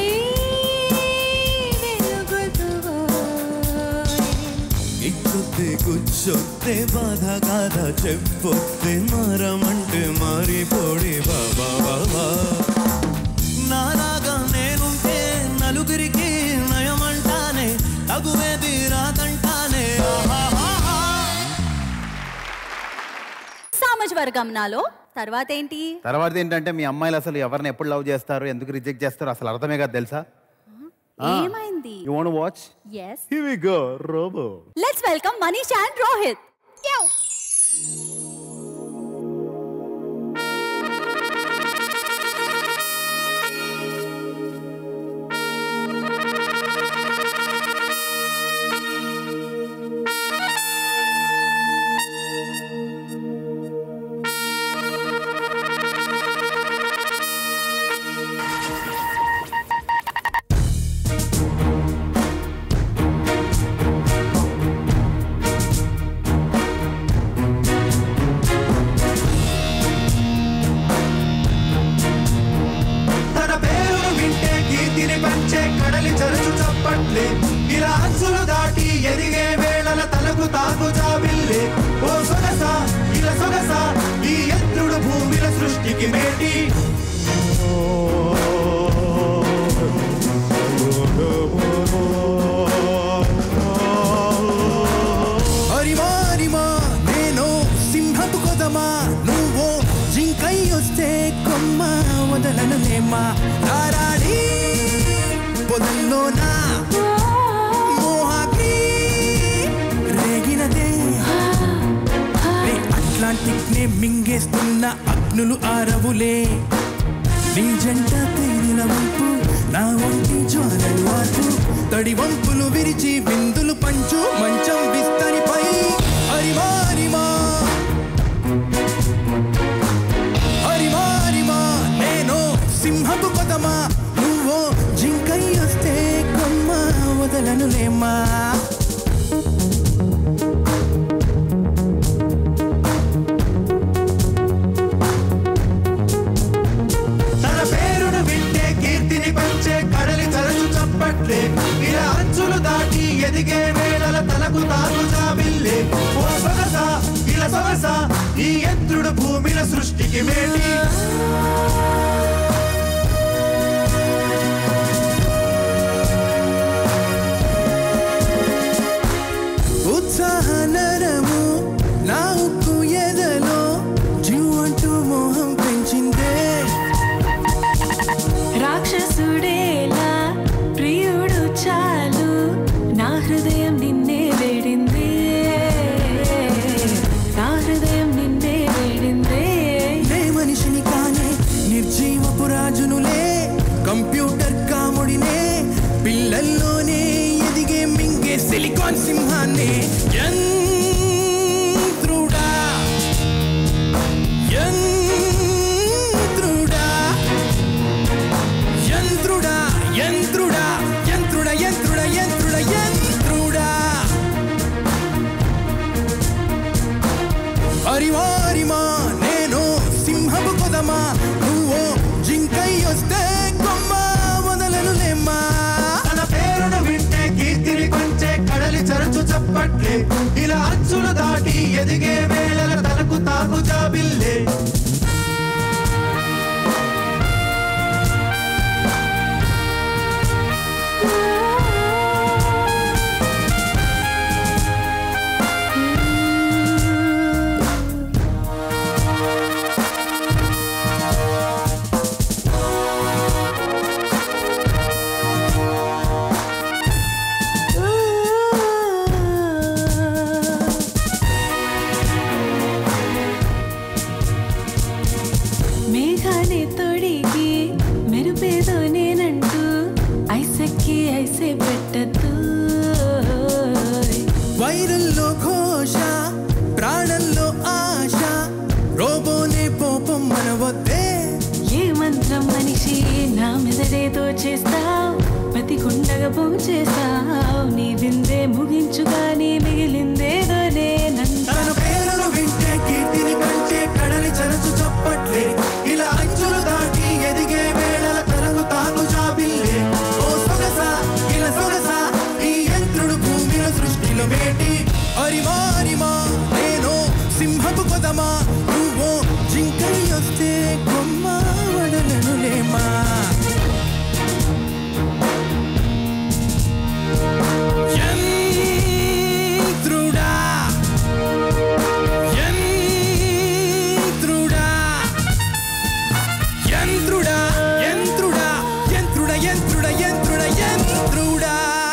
వెలుగుతువోయ్. ఇచ్చొత్తే కూర్చొత్తే బాధ కాదా చెప్పొత్తే మారమంటే మారిపోడి బాబా బాబా నాలాగా నేనుంటే నలుగురికి నయమంటానే తగువేది రాదంటానే ఆహాహాహా. సామజ్ వర్గంనాలో తర్వాత ఏంటి తర్వాత ఏంటంటే మీ అమ్మాయిలు అసలు ఎవరిని ఎప్పుడు లవ్ చేస్తారు ఎందుకు రిజెక్ట్ చేస్తారు అసలు అర్థమే కాదు తెలుసా ఏమైంది you want watch yes here we go robo let's welcome Manish and Rohit Yo. తన పేరును వింటే కీర్తిని పంచే కడలి చరచు చప్పట్లే ఇలా అంచులు దాటి ఎదిగే వేళల తలకు తాకు జాబిల్లే ఓ సొగస ఇలా సొగస ఈ ఎత్రుడు భూమిల సృష్టికి మేటి అరిమా అరిమా నేను సింహపు కొదమా నువ్వు జింకై వస్తే కొమ్మ వదలనులేమ్మా రారాడి పొదల్లోనా మోహాగ్ని రేగినదే రే అట్లాంటిక్ నే మింగేస్తున్న అగ్నులు ఆరవులే నీ జంట తేలిన వంపు నా ఒంటి జ్వాలలు ఆర్పు తడి వంపులు విరిచి బిందులు పంచు మంచం విస్తరిపై హరిమా హరిమా హరిమా హరిమా నేను సింహపు కొదమా నువ్వు జింకై వస్తే కొమ్మ వదలనులేమ్మా తన పేరును వింటే కీర్తిని పంచే కడలి చరచు చప్పట్లే ఇలా అంచులు దాటి ఎదిగే వేళల తలకు తాకు జాబిల్లే ఓ సొగస ఇలా సొగస ఈ ఎత్రుడు భూమిల సృష్టికి మేటి ఉత్సాహ నరము నా ఉక్కు ఎదలో జీవంటూ మోహం పెంచిందే రాక్షసుడేలా ప్రియుడు చాలు నా హృదయం నిన్నే వేడింది నా హృదయం నిన్నే వేడిందే నే మనిషిని కానే నిర్జీవపు రాజునులే కంప్యూటర్ కాముడినే పిల్లల్లోనే ఎదిగే మింగే సిలికాన్ సింహాన్ని యంత్రుడా యంత్రుడా యంత్రుడా యంత్రుడా యంత్రుడా యంత్రుడా యంత్రుడా యంత్రుడా అరిమా అరిమా నేను సింహపు కొదమా నువ్వు జింకై వస్తే కొమ్మ వదలనులేమ్మా తన పేరును వింటే కీర్తిని పంచే కడలి చరచు చప్పట్లే ఇలా అంచులు దాటి ఎదిగే వేళల తలకు తాకు జాబిల్లే ఆ ఘోష ప్రాణంలో ఆశ రోబోనే పోపం మనవద్దే ఏ మంత్రం మనిషి నా మెదడేదో చేస్తావు ప్రతి కుండగా చేస్తావు నీ విందే ముగించుగాని మిగిలిందేదో లేనంత తన పేరును వింటే కీర్తిని కంటే కడలి చరచు చప్పట్లే ఇలా అంచులు దాటి ఎదిగే వేళల తనకు తాను జాబిల్లే ఓ సొగస ఇలా సొగస ఈ యంత్రుడు భూమిలో సృష్టిలో మేటి అరిమా అరిమా నేను సింహపు కొదమా నువ్వో జింకని వస్తే కొమ్మ వడలనులేమా యంత్రుడా యంత్రుడా యంత్రుడా యంత్రుడా యంత్రుడా యంత్రుడా యంత్రుడా యంత్రుడా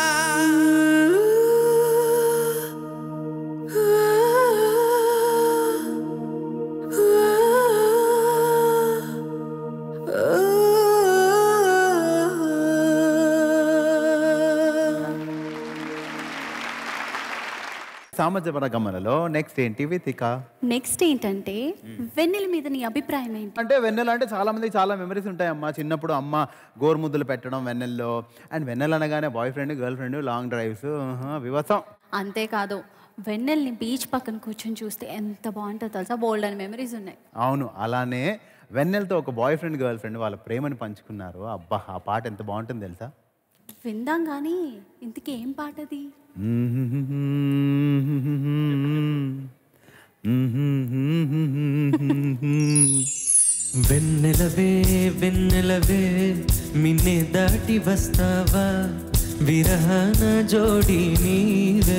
సామజవర గమనలో నెక్స్ట్ ఏంటి వితిక నెక్స్ట్ ఏంటంటే వెన్నెల మీద నీ అభిప్రాయం ఏంటి అంటే వెన్నెల అంటే చాలా మంది చాలా మెమరీస్ ఉంటాయమ్మా చిన్నప్పుడు అమ్మ గోరుముద్దలు పెట్టడం వెన్నెల్లో అండ్ వెన్నెల అనగానే boy friend girl friend long drives వివసం అంతేకాదు వెన్నెల్ని బీచ్ పక్కన కూర్చొని చూస్తే ఎంత బాగుంటుందో తెలుసా బోల్డ్ అని మెమరీస్ ఉన్నాయి అవును అలానే వెన్నెలతో ఒక బాయ్ ఫ్రెండ్ గర్ల్ ఫ్రెండ్ వాళ్ళ ప్రేమని పంచుకున్నారు అబ్బా ఆ పాట ఎంత బాగుంటుంది తెలుసా విందాం కానీ ఇంతకీ ఏం పాట అది వెన్నెలవే వెన్నెలవే మిన్నే దాటి వస్తావా విరహన జోడి నీవే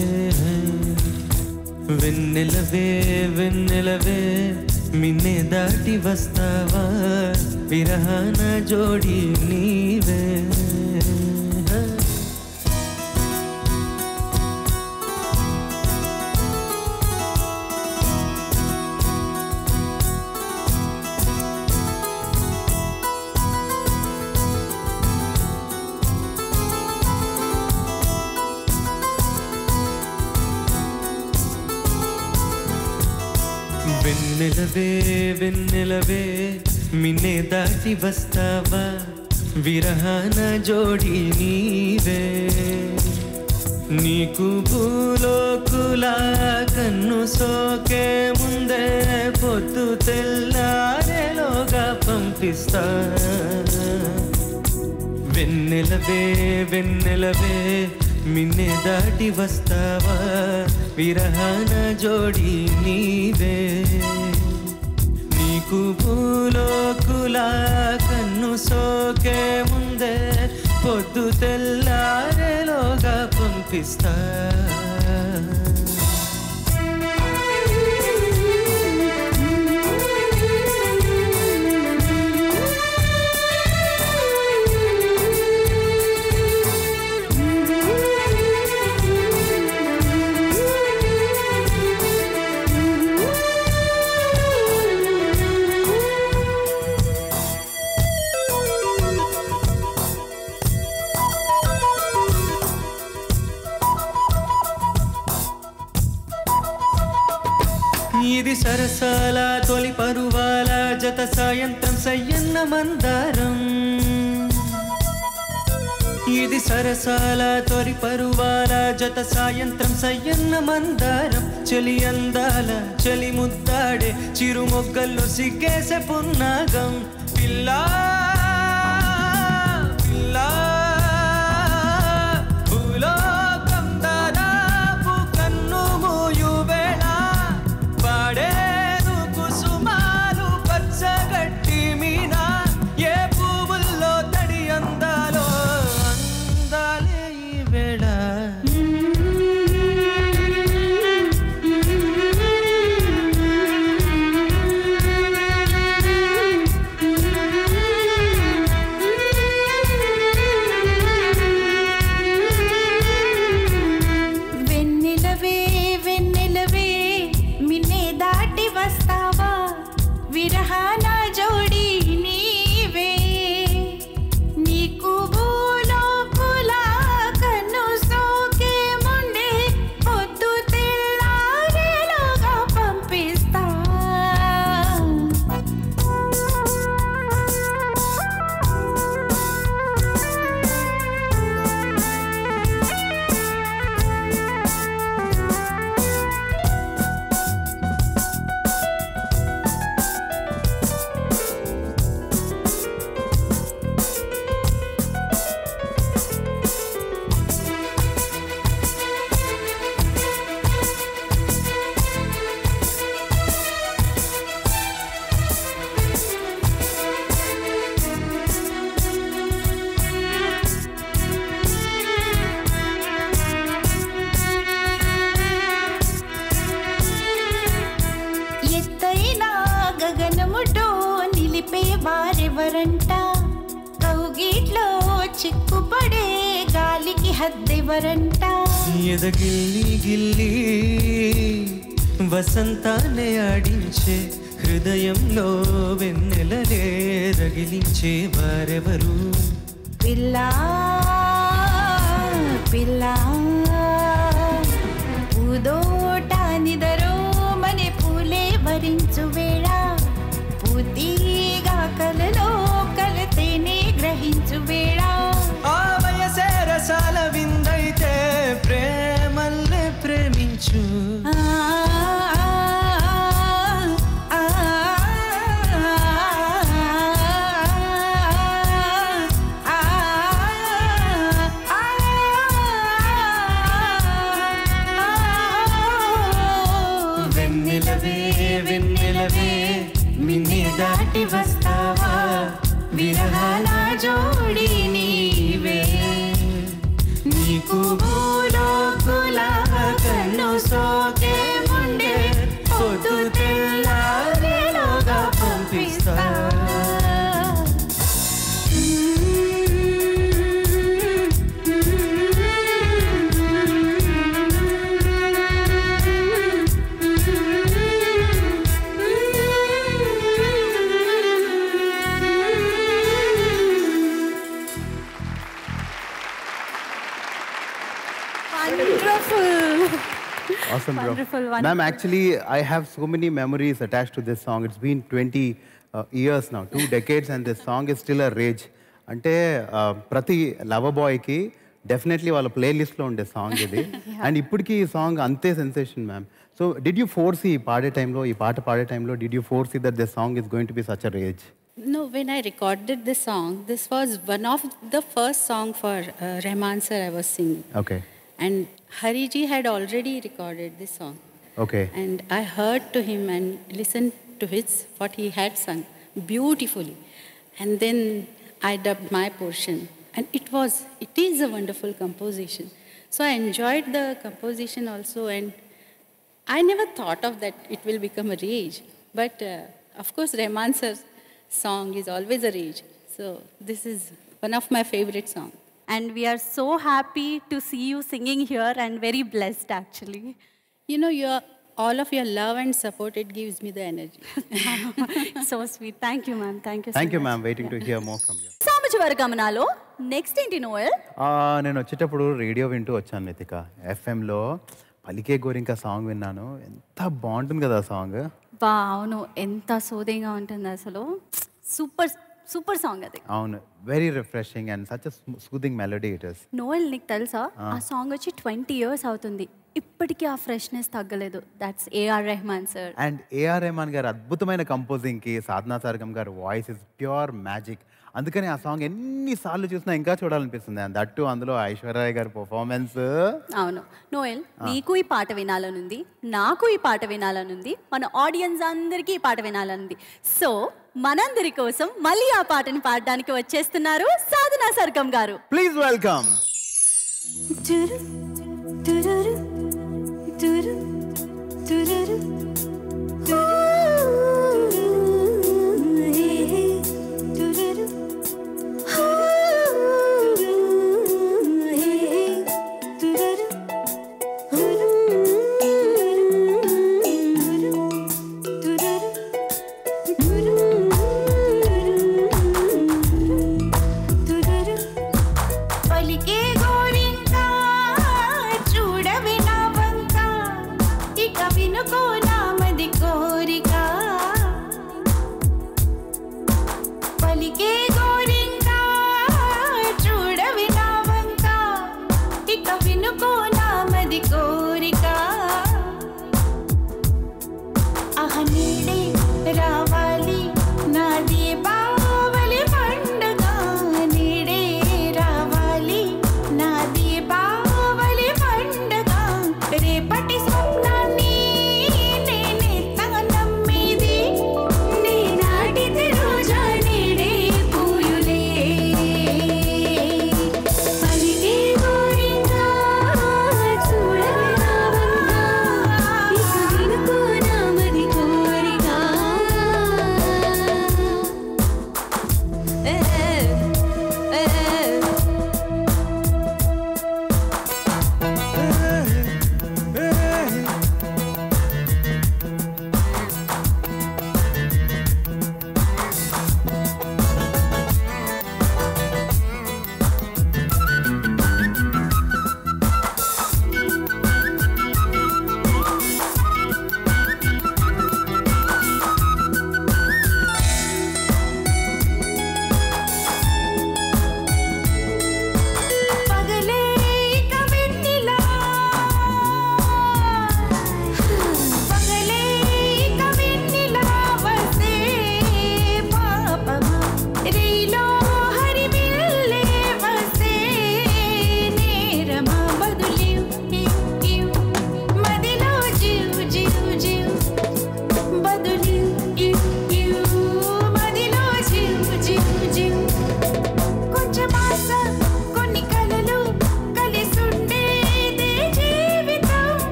వెన్నెలవే వెన్నెలవే మిన్నే దాటి వస్తావా విరహన జోడి నీవే వెన్నెలవే వెన్నెలవే మిన్నే దాటి వస్తావా విరహన జోడి నీవే నీకు భూలోకులా కన్ను సోకే ముందే పొద్దు తెల్లారేలోగా పంపిస్తా వెన్నెలవే వెన్నెలవే మిన్నే దాటి వస్తావా విరహన జోడి నీవే నీకు భూలోకులా కన్ను సోకే ముందే పొద్దు తెల్లారేలోగా పంపిస్తా ఇది సరసాల తొలి పరువాల జత సాయంత్రం సయ్యన్న మందారం ఇది సరసాల తొలి పరువాల జత సాయంత్రం సయ్యన్న మందారం చలి అందాల చలి ముద్దాడే చిరు మొగ్గల్లో సిగ్గేసే పున్నాగం పిల్లా పిల్లా భూలోకం దాదాపు కన్ను మూయు వేళ పాడేరు కుసుమాలు పచ్చగట్టి మీనా ఏ పువ్వుల్లో తడి అందాలో అందాలే ఈ వేళ ఎవరంట కౌగిట్లో చిక్కుపడే గాలికి హద్దెవరంట ఎదగిల్లి గిల్లి వసంతాన్ని ఆడించే హృదయంలో వెన్నెలనే రగిలించే వారెవరు పిల్ల పిల్ల పూదోట నిదరో మని పూలే భరించు వేళ పూర్తిగా కలలో కలతేనే గ్రహించు వేళ ఆ వయసే రసాల విందైతే ప్రేమల్లే ప్రేమించు ఆ, ఆ, ఆ, వెన్నెలవే వెన్నెలవే మిన్ని దాటి వస్తావా విరహాల జోడి నీవే నీకు భూలోకుల కన్ను సోకే ముండే పొద్దు తెల్లారేలోగా పంపిస్తా Wonderful. Awesome, bro. Wonderful, Ma'am, wonderful. actually, I have so many memories attached to this song. It's been 20 uh, years now, two decades, and this song is still a rage. అంటే uh, ప్రతి love బాయ్కి definitely వాళ్ళ ప్లేలిస్ట్లో ఉండే song ఇది and ఇప్పటికీ ఈ song అంతే sensation ma'am so did you force ఈ పాడే టైంలో ఈ పాట పాడే టైంలో did you force that this song is going to be such a rage No, when I recorded this song, this was one of the first song for uh, Rahman sir I was singing. Okay And Hariji had already recorded this song. Okay And I heard to him and listened to his what he had sung beautifully. And then I dubbed my portion. And it was, it is a wonderful composition. So I enjoyed the composition also and I never thought of that it will become a rage. But uh, of course, Rahman sir's song is always a rage. So this is one of my favorite songs. And we are so happy to see you singing here and very blessed actually. You know, your, all of your love and support, it gives me the energy. so sweet. Thank you, ma'am. Thank you so thank you much. Ma'am waiting to hear more from you సామజ వర్గమనాలో next ఏంటి నోయల్ నేను వచ్చేటప్పుడు radio వింటూ వచ్చాను నితిక ఎఫ్ఎంలో పలికే గోరింక song విన్నాను ఎంత బాగుంటుంది కదా ఆ సాంగ్ బా అవును ఎంత సోదేగా ఉంటుంది అసలు సూపర్ సూపర్ సాంగ్ అది అవును very refreshing and such soothing melody it is Noel నీకు తెలుసా ఆ సాంగ్ వచ్చి ట్వంటీ ఇయర్స్ అవుతుంది ఇప్పటికీ ఆ ఫ్రెష్నెస్ తగ్గలేదు that's AR Rahman sir and AR Rahman గారు అద్భుతమైన కంపోజింగ్కి సాధనా సర్గం గారు వాయిస్ ఇస్ ప్యూర్ మ్యాజిక్ అందుకని ఆ సాంగ్ ఎన్నిసార్లు చూసినా ఇంకా చూడాలనిపిస్తుంది అండ్ దట్టు అందులో ఐశ్వర్య గారి పర్ఫార్మెన్స్ అవును నోయల్ నీకు ఈ పాట వినాలనుంది నాకు ఈ పాట వినాలనుంది మన ఆడియన్స్ అందరికీ ఈ పాట వినాలనుంది సో మనందరి కోసం మళ్ళీ ఆ పాటని పాడడానికి వచ్చేస్తున్నారు సాధనా సర్గం గారు ప్లీజ్ వెల్కమ్ తురు తురురు తురు తురురు తురురు తురురు పలికే గోరింకా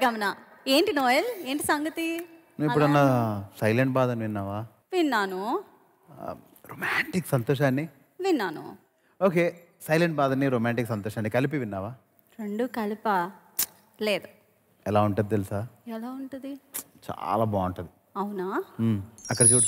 వరగమన ఏంటి నోయల్ ఏంటి సంగతి నువ్వు ఎప్పుడన్నా సైలెంట్ బాధ అని విన్నావా విన్నాను రొమాంటిక్ సంతోషాన్ని విన్నాను ఓకే సైలెంట్ బాధని రొమాంటిక్ సంతోషాన్ని కలిపి విన్నావా రెండు కలిపా లేదు ఎలా ఉంటుంది తెలుసా ఎలా ఉంటుంది చాలా బాగుంటుంది అవునా మ్మ్. అక్కడ చూడు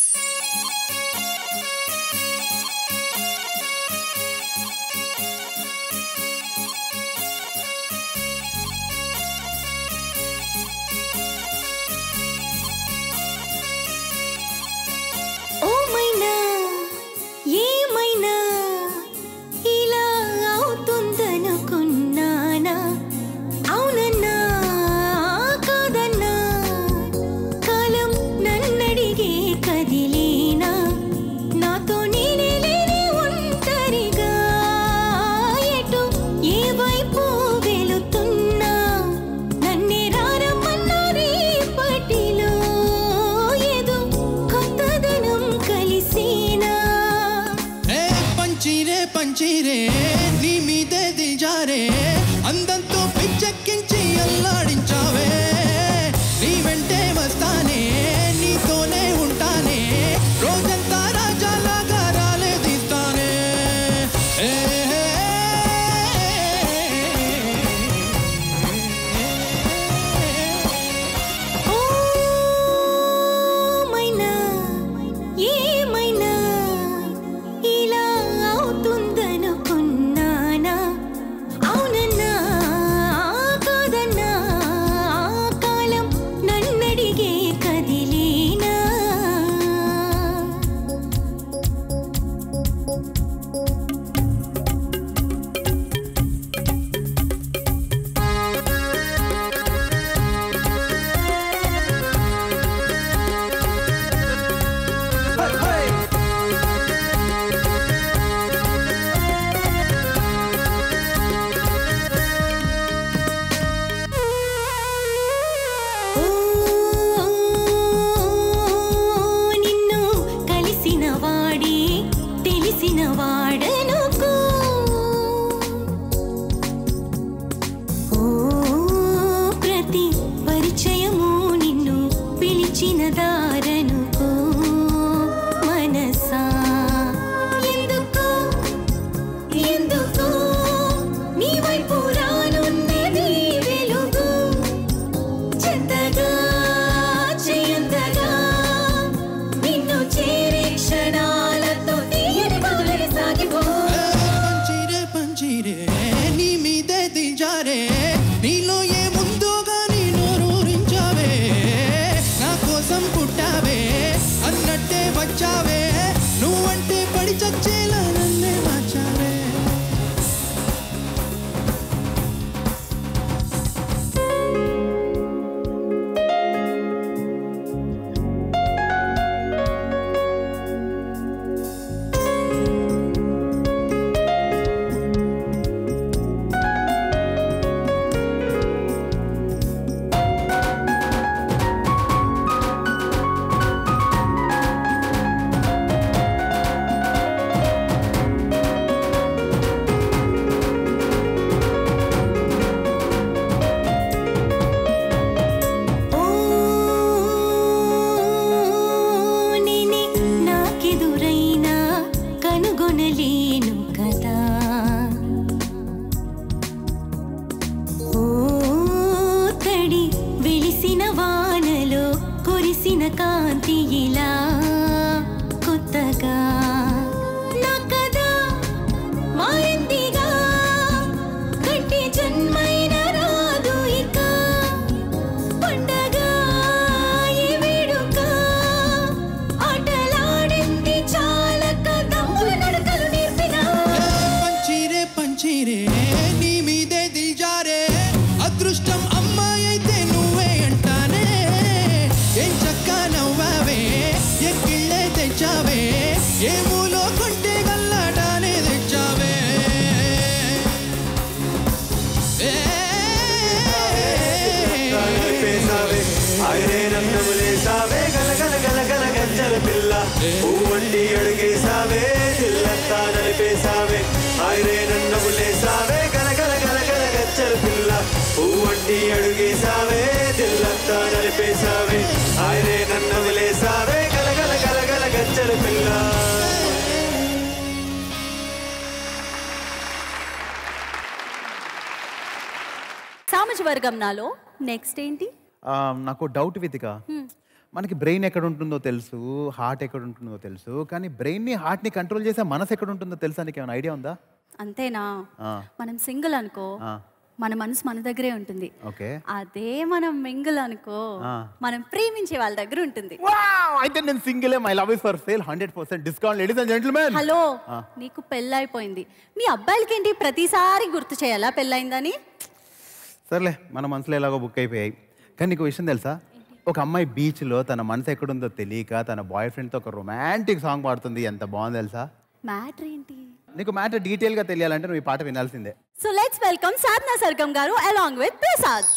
ఓమైనా ఏమైనా ఇలా అవుతుందనుకున్నానా అవునన్నా కాదన్నా కాలం నన్నడిగే కదిలేనా నాతో నేనే లేనే ఒంటరిగా ఎటు ఏ వైపు వెళుతున్నా నన్నే రారమ్మన్నా రేపటిలో ఏదో కొత్తదనం కలిసేనా ఏ పంచిరే పంచిరే నీ మీదే దిజారే అందంతో పిచ్చెక్కించి అల్లాడించావే నీ వెంటే వస్తానే నీతోనే ఉంటానే రోజంతా రాజాలాగా రాలేదిస్తానే ఏ ఓమైనా ఏమైనా ఇలా అవుతుందనుకున్నానా అవునన్నా కాదన్నా కాలం నన్నడిగే కదిలేనా నిన్ను కలిసిన వాడే తెలిసిన వాడనుకో ఓ ప్రతి పరిచయము నిన్ను పిలిచిన దారనుకో మనసా ఎందుకో ఎందుకో నీ వైపు రానున్నది వెలుగు చెత్తగా చేయంతగా నిన్ను చేరే క్షణాలతో తీయని బదులే సాగిపో పంచిరే పంచిరే నీ మీదే దిజారే నీలో ఏ ముందో గాని నోరూరించావే నా కోసం పుట్టావే అన్నట్టే వచ్చావే నువ్వంటే పడి చచ్చేలా నన్నే మార్చావే ఓ నేనే నాకెదురైనా కనుగొనలేను కదా ఓ తడి వెలిసిన వానలో కురిసిన కాంతి ఇలా కొత్తగా నా కదా మారిందిగా గట్టి జన్మైన రాదు ఇక పండగ ఈ వేడుక ఆటలాడింది చాలక దమ్ముల నడకలు నేర్పినా పంచిరే పంచిరే నీ మీదే దిల్జారే అదృష్టం అమ్మాయి అయితే నువ్వే అంటానే ఏం చక్క నవ్వావే ఎక్కిళ్ళే తెచ్చావే ఏ మూలో కొంటే గల్లాటానే తెచ్చావే ఏ పేసావే ఆయనే నందములేసావే గలగల గలగల గజ్జల పిల్ల పువ్వంటి అడుగేసావే దిల్లంతా నలిపేసావే ఆయనే నందములేసావే గలగల గలగల గజ్జల పిల్ల పువ్వంటి అడుగేసావే కలిపేశావే ఆయనే నన్ను వదిలేసావే గలగల గలగల గజ్జల పిల్ల సామాజిక వర్గం నాలో నెక్స్ట్ ఏంటి ఆ, నాకు డౌట్ వితిక మనకి బ్రెయిన్ ఎక్కడ ఉంటుందో తెలుసు హార్ట్ ఎక్కడ ఉంటుందో తెలుసు కానీ బ్రెయిన్ని హార్ట్ని కంట్రోల్ చేసే మనసు ఎక్కడ ఉంటుందో తెలుసా నీకు ఏమైనా ఐడియా ఉందా అంతేనా ఆ. మనం సింగిల్ అనుకో ఆ. మన మనసు మన దగ్గరే ఉంటుంది ఓకే అదే మనం మింగిల్ అనుకో ఆ. మనం ప్రేమించే వాళ్ళ దగ్గర ఉంటుంది అయితే నేను సింగిలే my love is for sale hundred percent discount ladies and gentlemen hello ఆ. నీకు పెళ్ళైపోయింది మీ అబ్బాయిలకి ఏంటి ప్రతిసారి గుర్తు చేయాలా పెళ్ళైందని సర్లే మన మనసులో ఎలాగో బుక్ అయిపోయాయి కానీ నీకు విషయం తెలుసా ఒక అమ్మాయి బీచ్లో తన మనసు ఎక్కడుందో తెలియక తన బాయ్ ఫ్రెండ్తో ఒక రొమాంటిక్ సాంగ్ పాడుతుంది ఎంత బాగుంది తెలుసా మ్యాటర్ ఏంటి నీకు మ్యాటర్ డీటెయిల్గా తెలియాలంటే నువ్వు ఈ పాట వినాల్సిందే సో లెట్స్ వెల్కమ్ సాధనా సర్గం గారు అలాంగ్ విత్ ప్రసాద్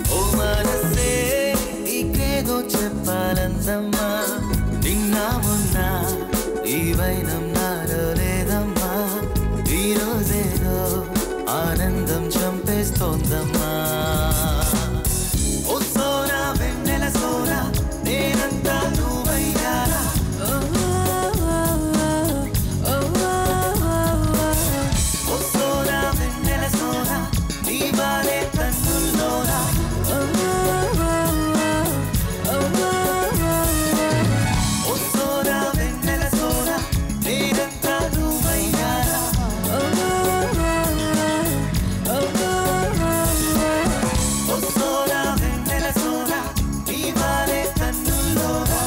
ఓ మనసే నీకేదో చెప్పాలందమ్మా నిన్న మొన్న ఈ వైనం నాలో లేదమ్మా ఈ రోజేదో ఆనందం చంపేస్తోందమ్మా ఓ సోనా వెన్నెల సోనా నేనంతా నువ్వయ్యారా ఓ సోనా వెన్నెల సోనా నీ వారే కన్నుల్లోనా ఓ సోనా వెన్నెల సోనా నేనంతా నువ్వయ్యారా ఓ సోనా వెన్నెల సోనా నీ వారే కన్నుల్లోనా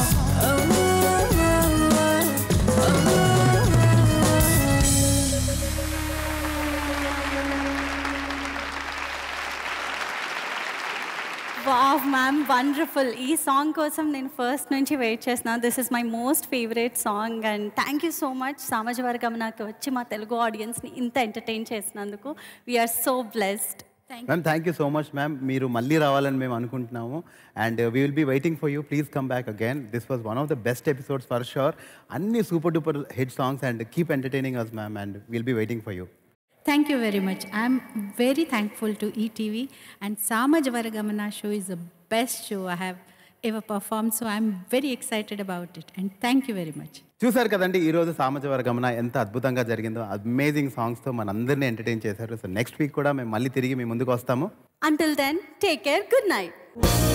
వావ్ మ్యామ్ వండర్ఫుల్ ఈ సాంగ్ కోసం నేను ఫస్ట్ నుంచి వెయిట్ చేస్తున్నాను this is my most favourite song and thank you so much సామాజ వర్గం నాకు వచ్చి మా తెలుగు ఆడియన్స్ని ఇంత ఎంటర్టైన్ చేసినందుకు we're so blessed ma'am thank you so much ma'am మీరు మళ్ళీ రావాలని మేము అనుకుంటున్నాము and we will be waiting for you please come back again this was one of the best episodes for sure అన్ని super duper hit songs and keep entertaining us ma'am and will be waiting for you Thank you very much. I'm very thankful to ETV and Samaj Varagamana show is the best show I have ever performed. So I'm very excited about it. And thank you very much. చూసారు కదండి ఈ రోజు సామాజ వర్గమన ఎంత అద్భుతంగా జరిగిందో amazing సాంగ్స్తో మనందరినీ entertain చేశారు so next week కూడా మేము మళ్ళీ తిరిగి మీ ముందుకు వస్తాము until then take care good night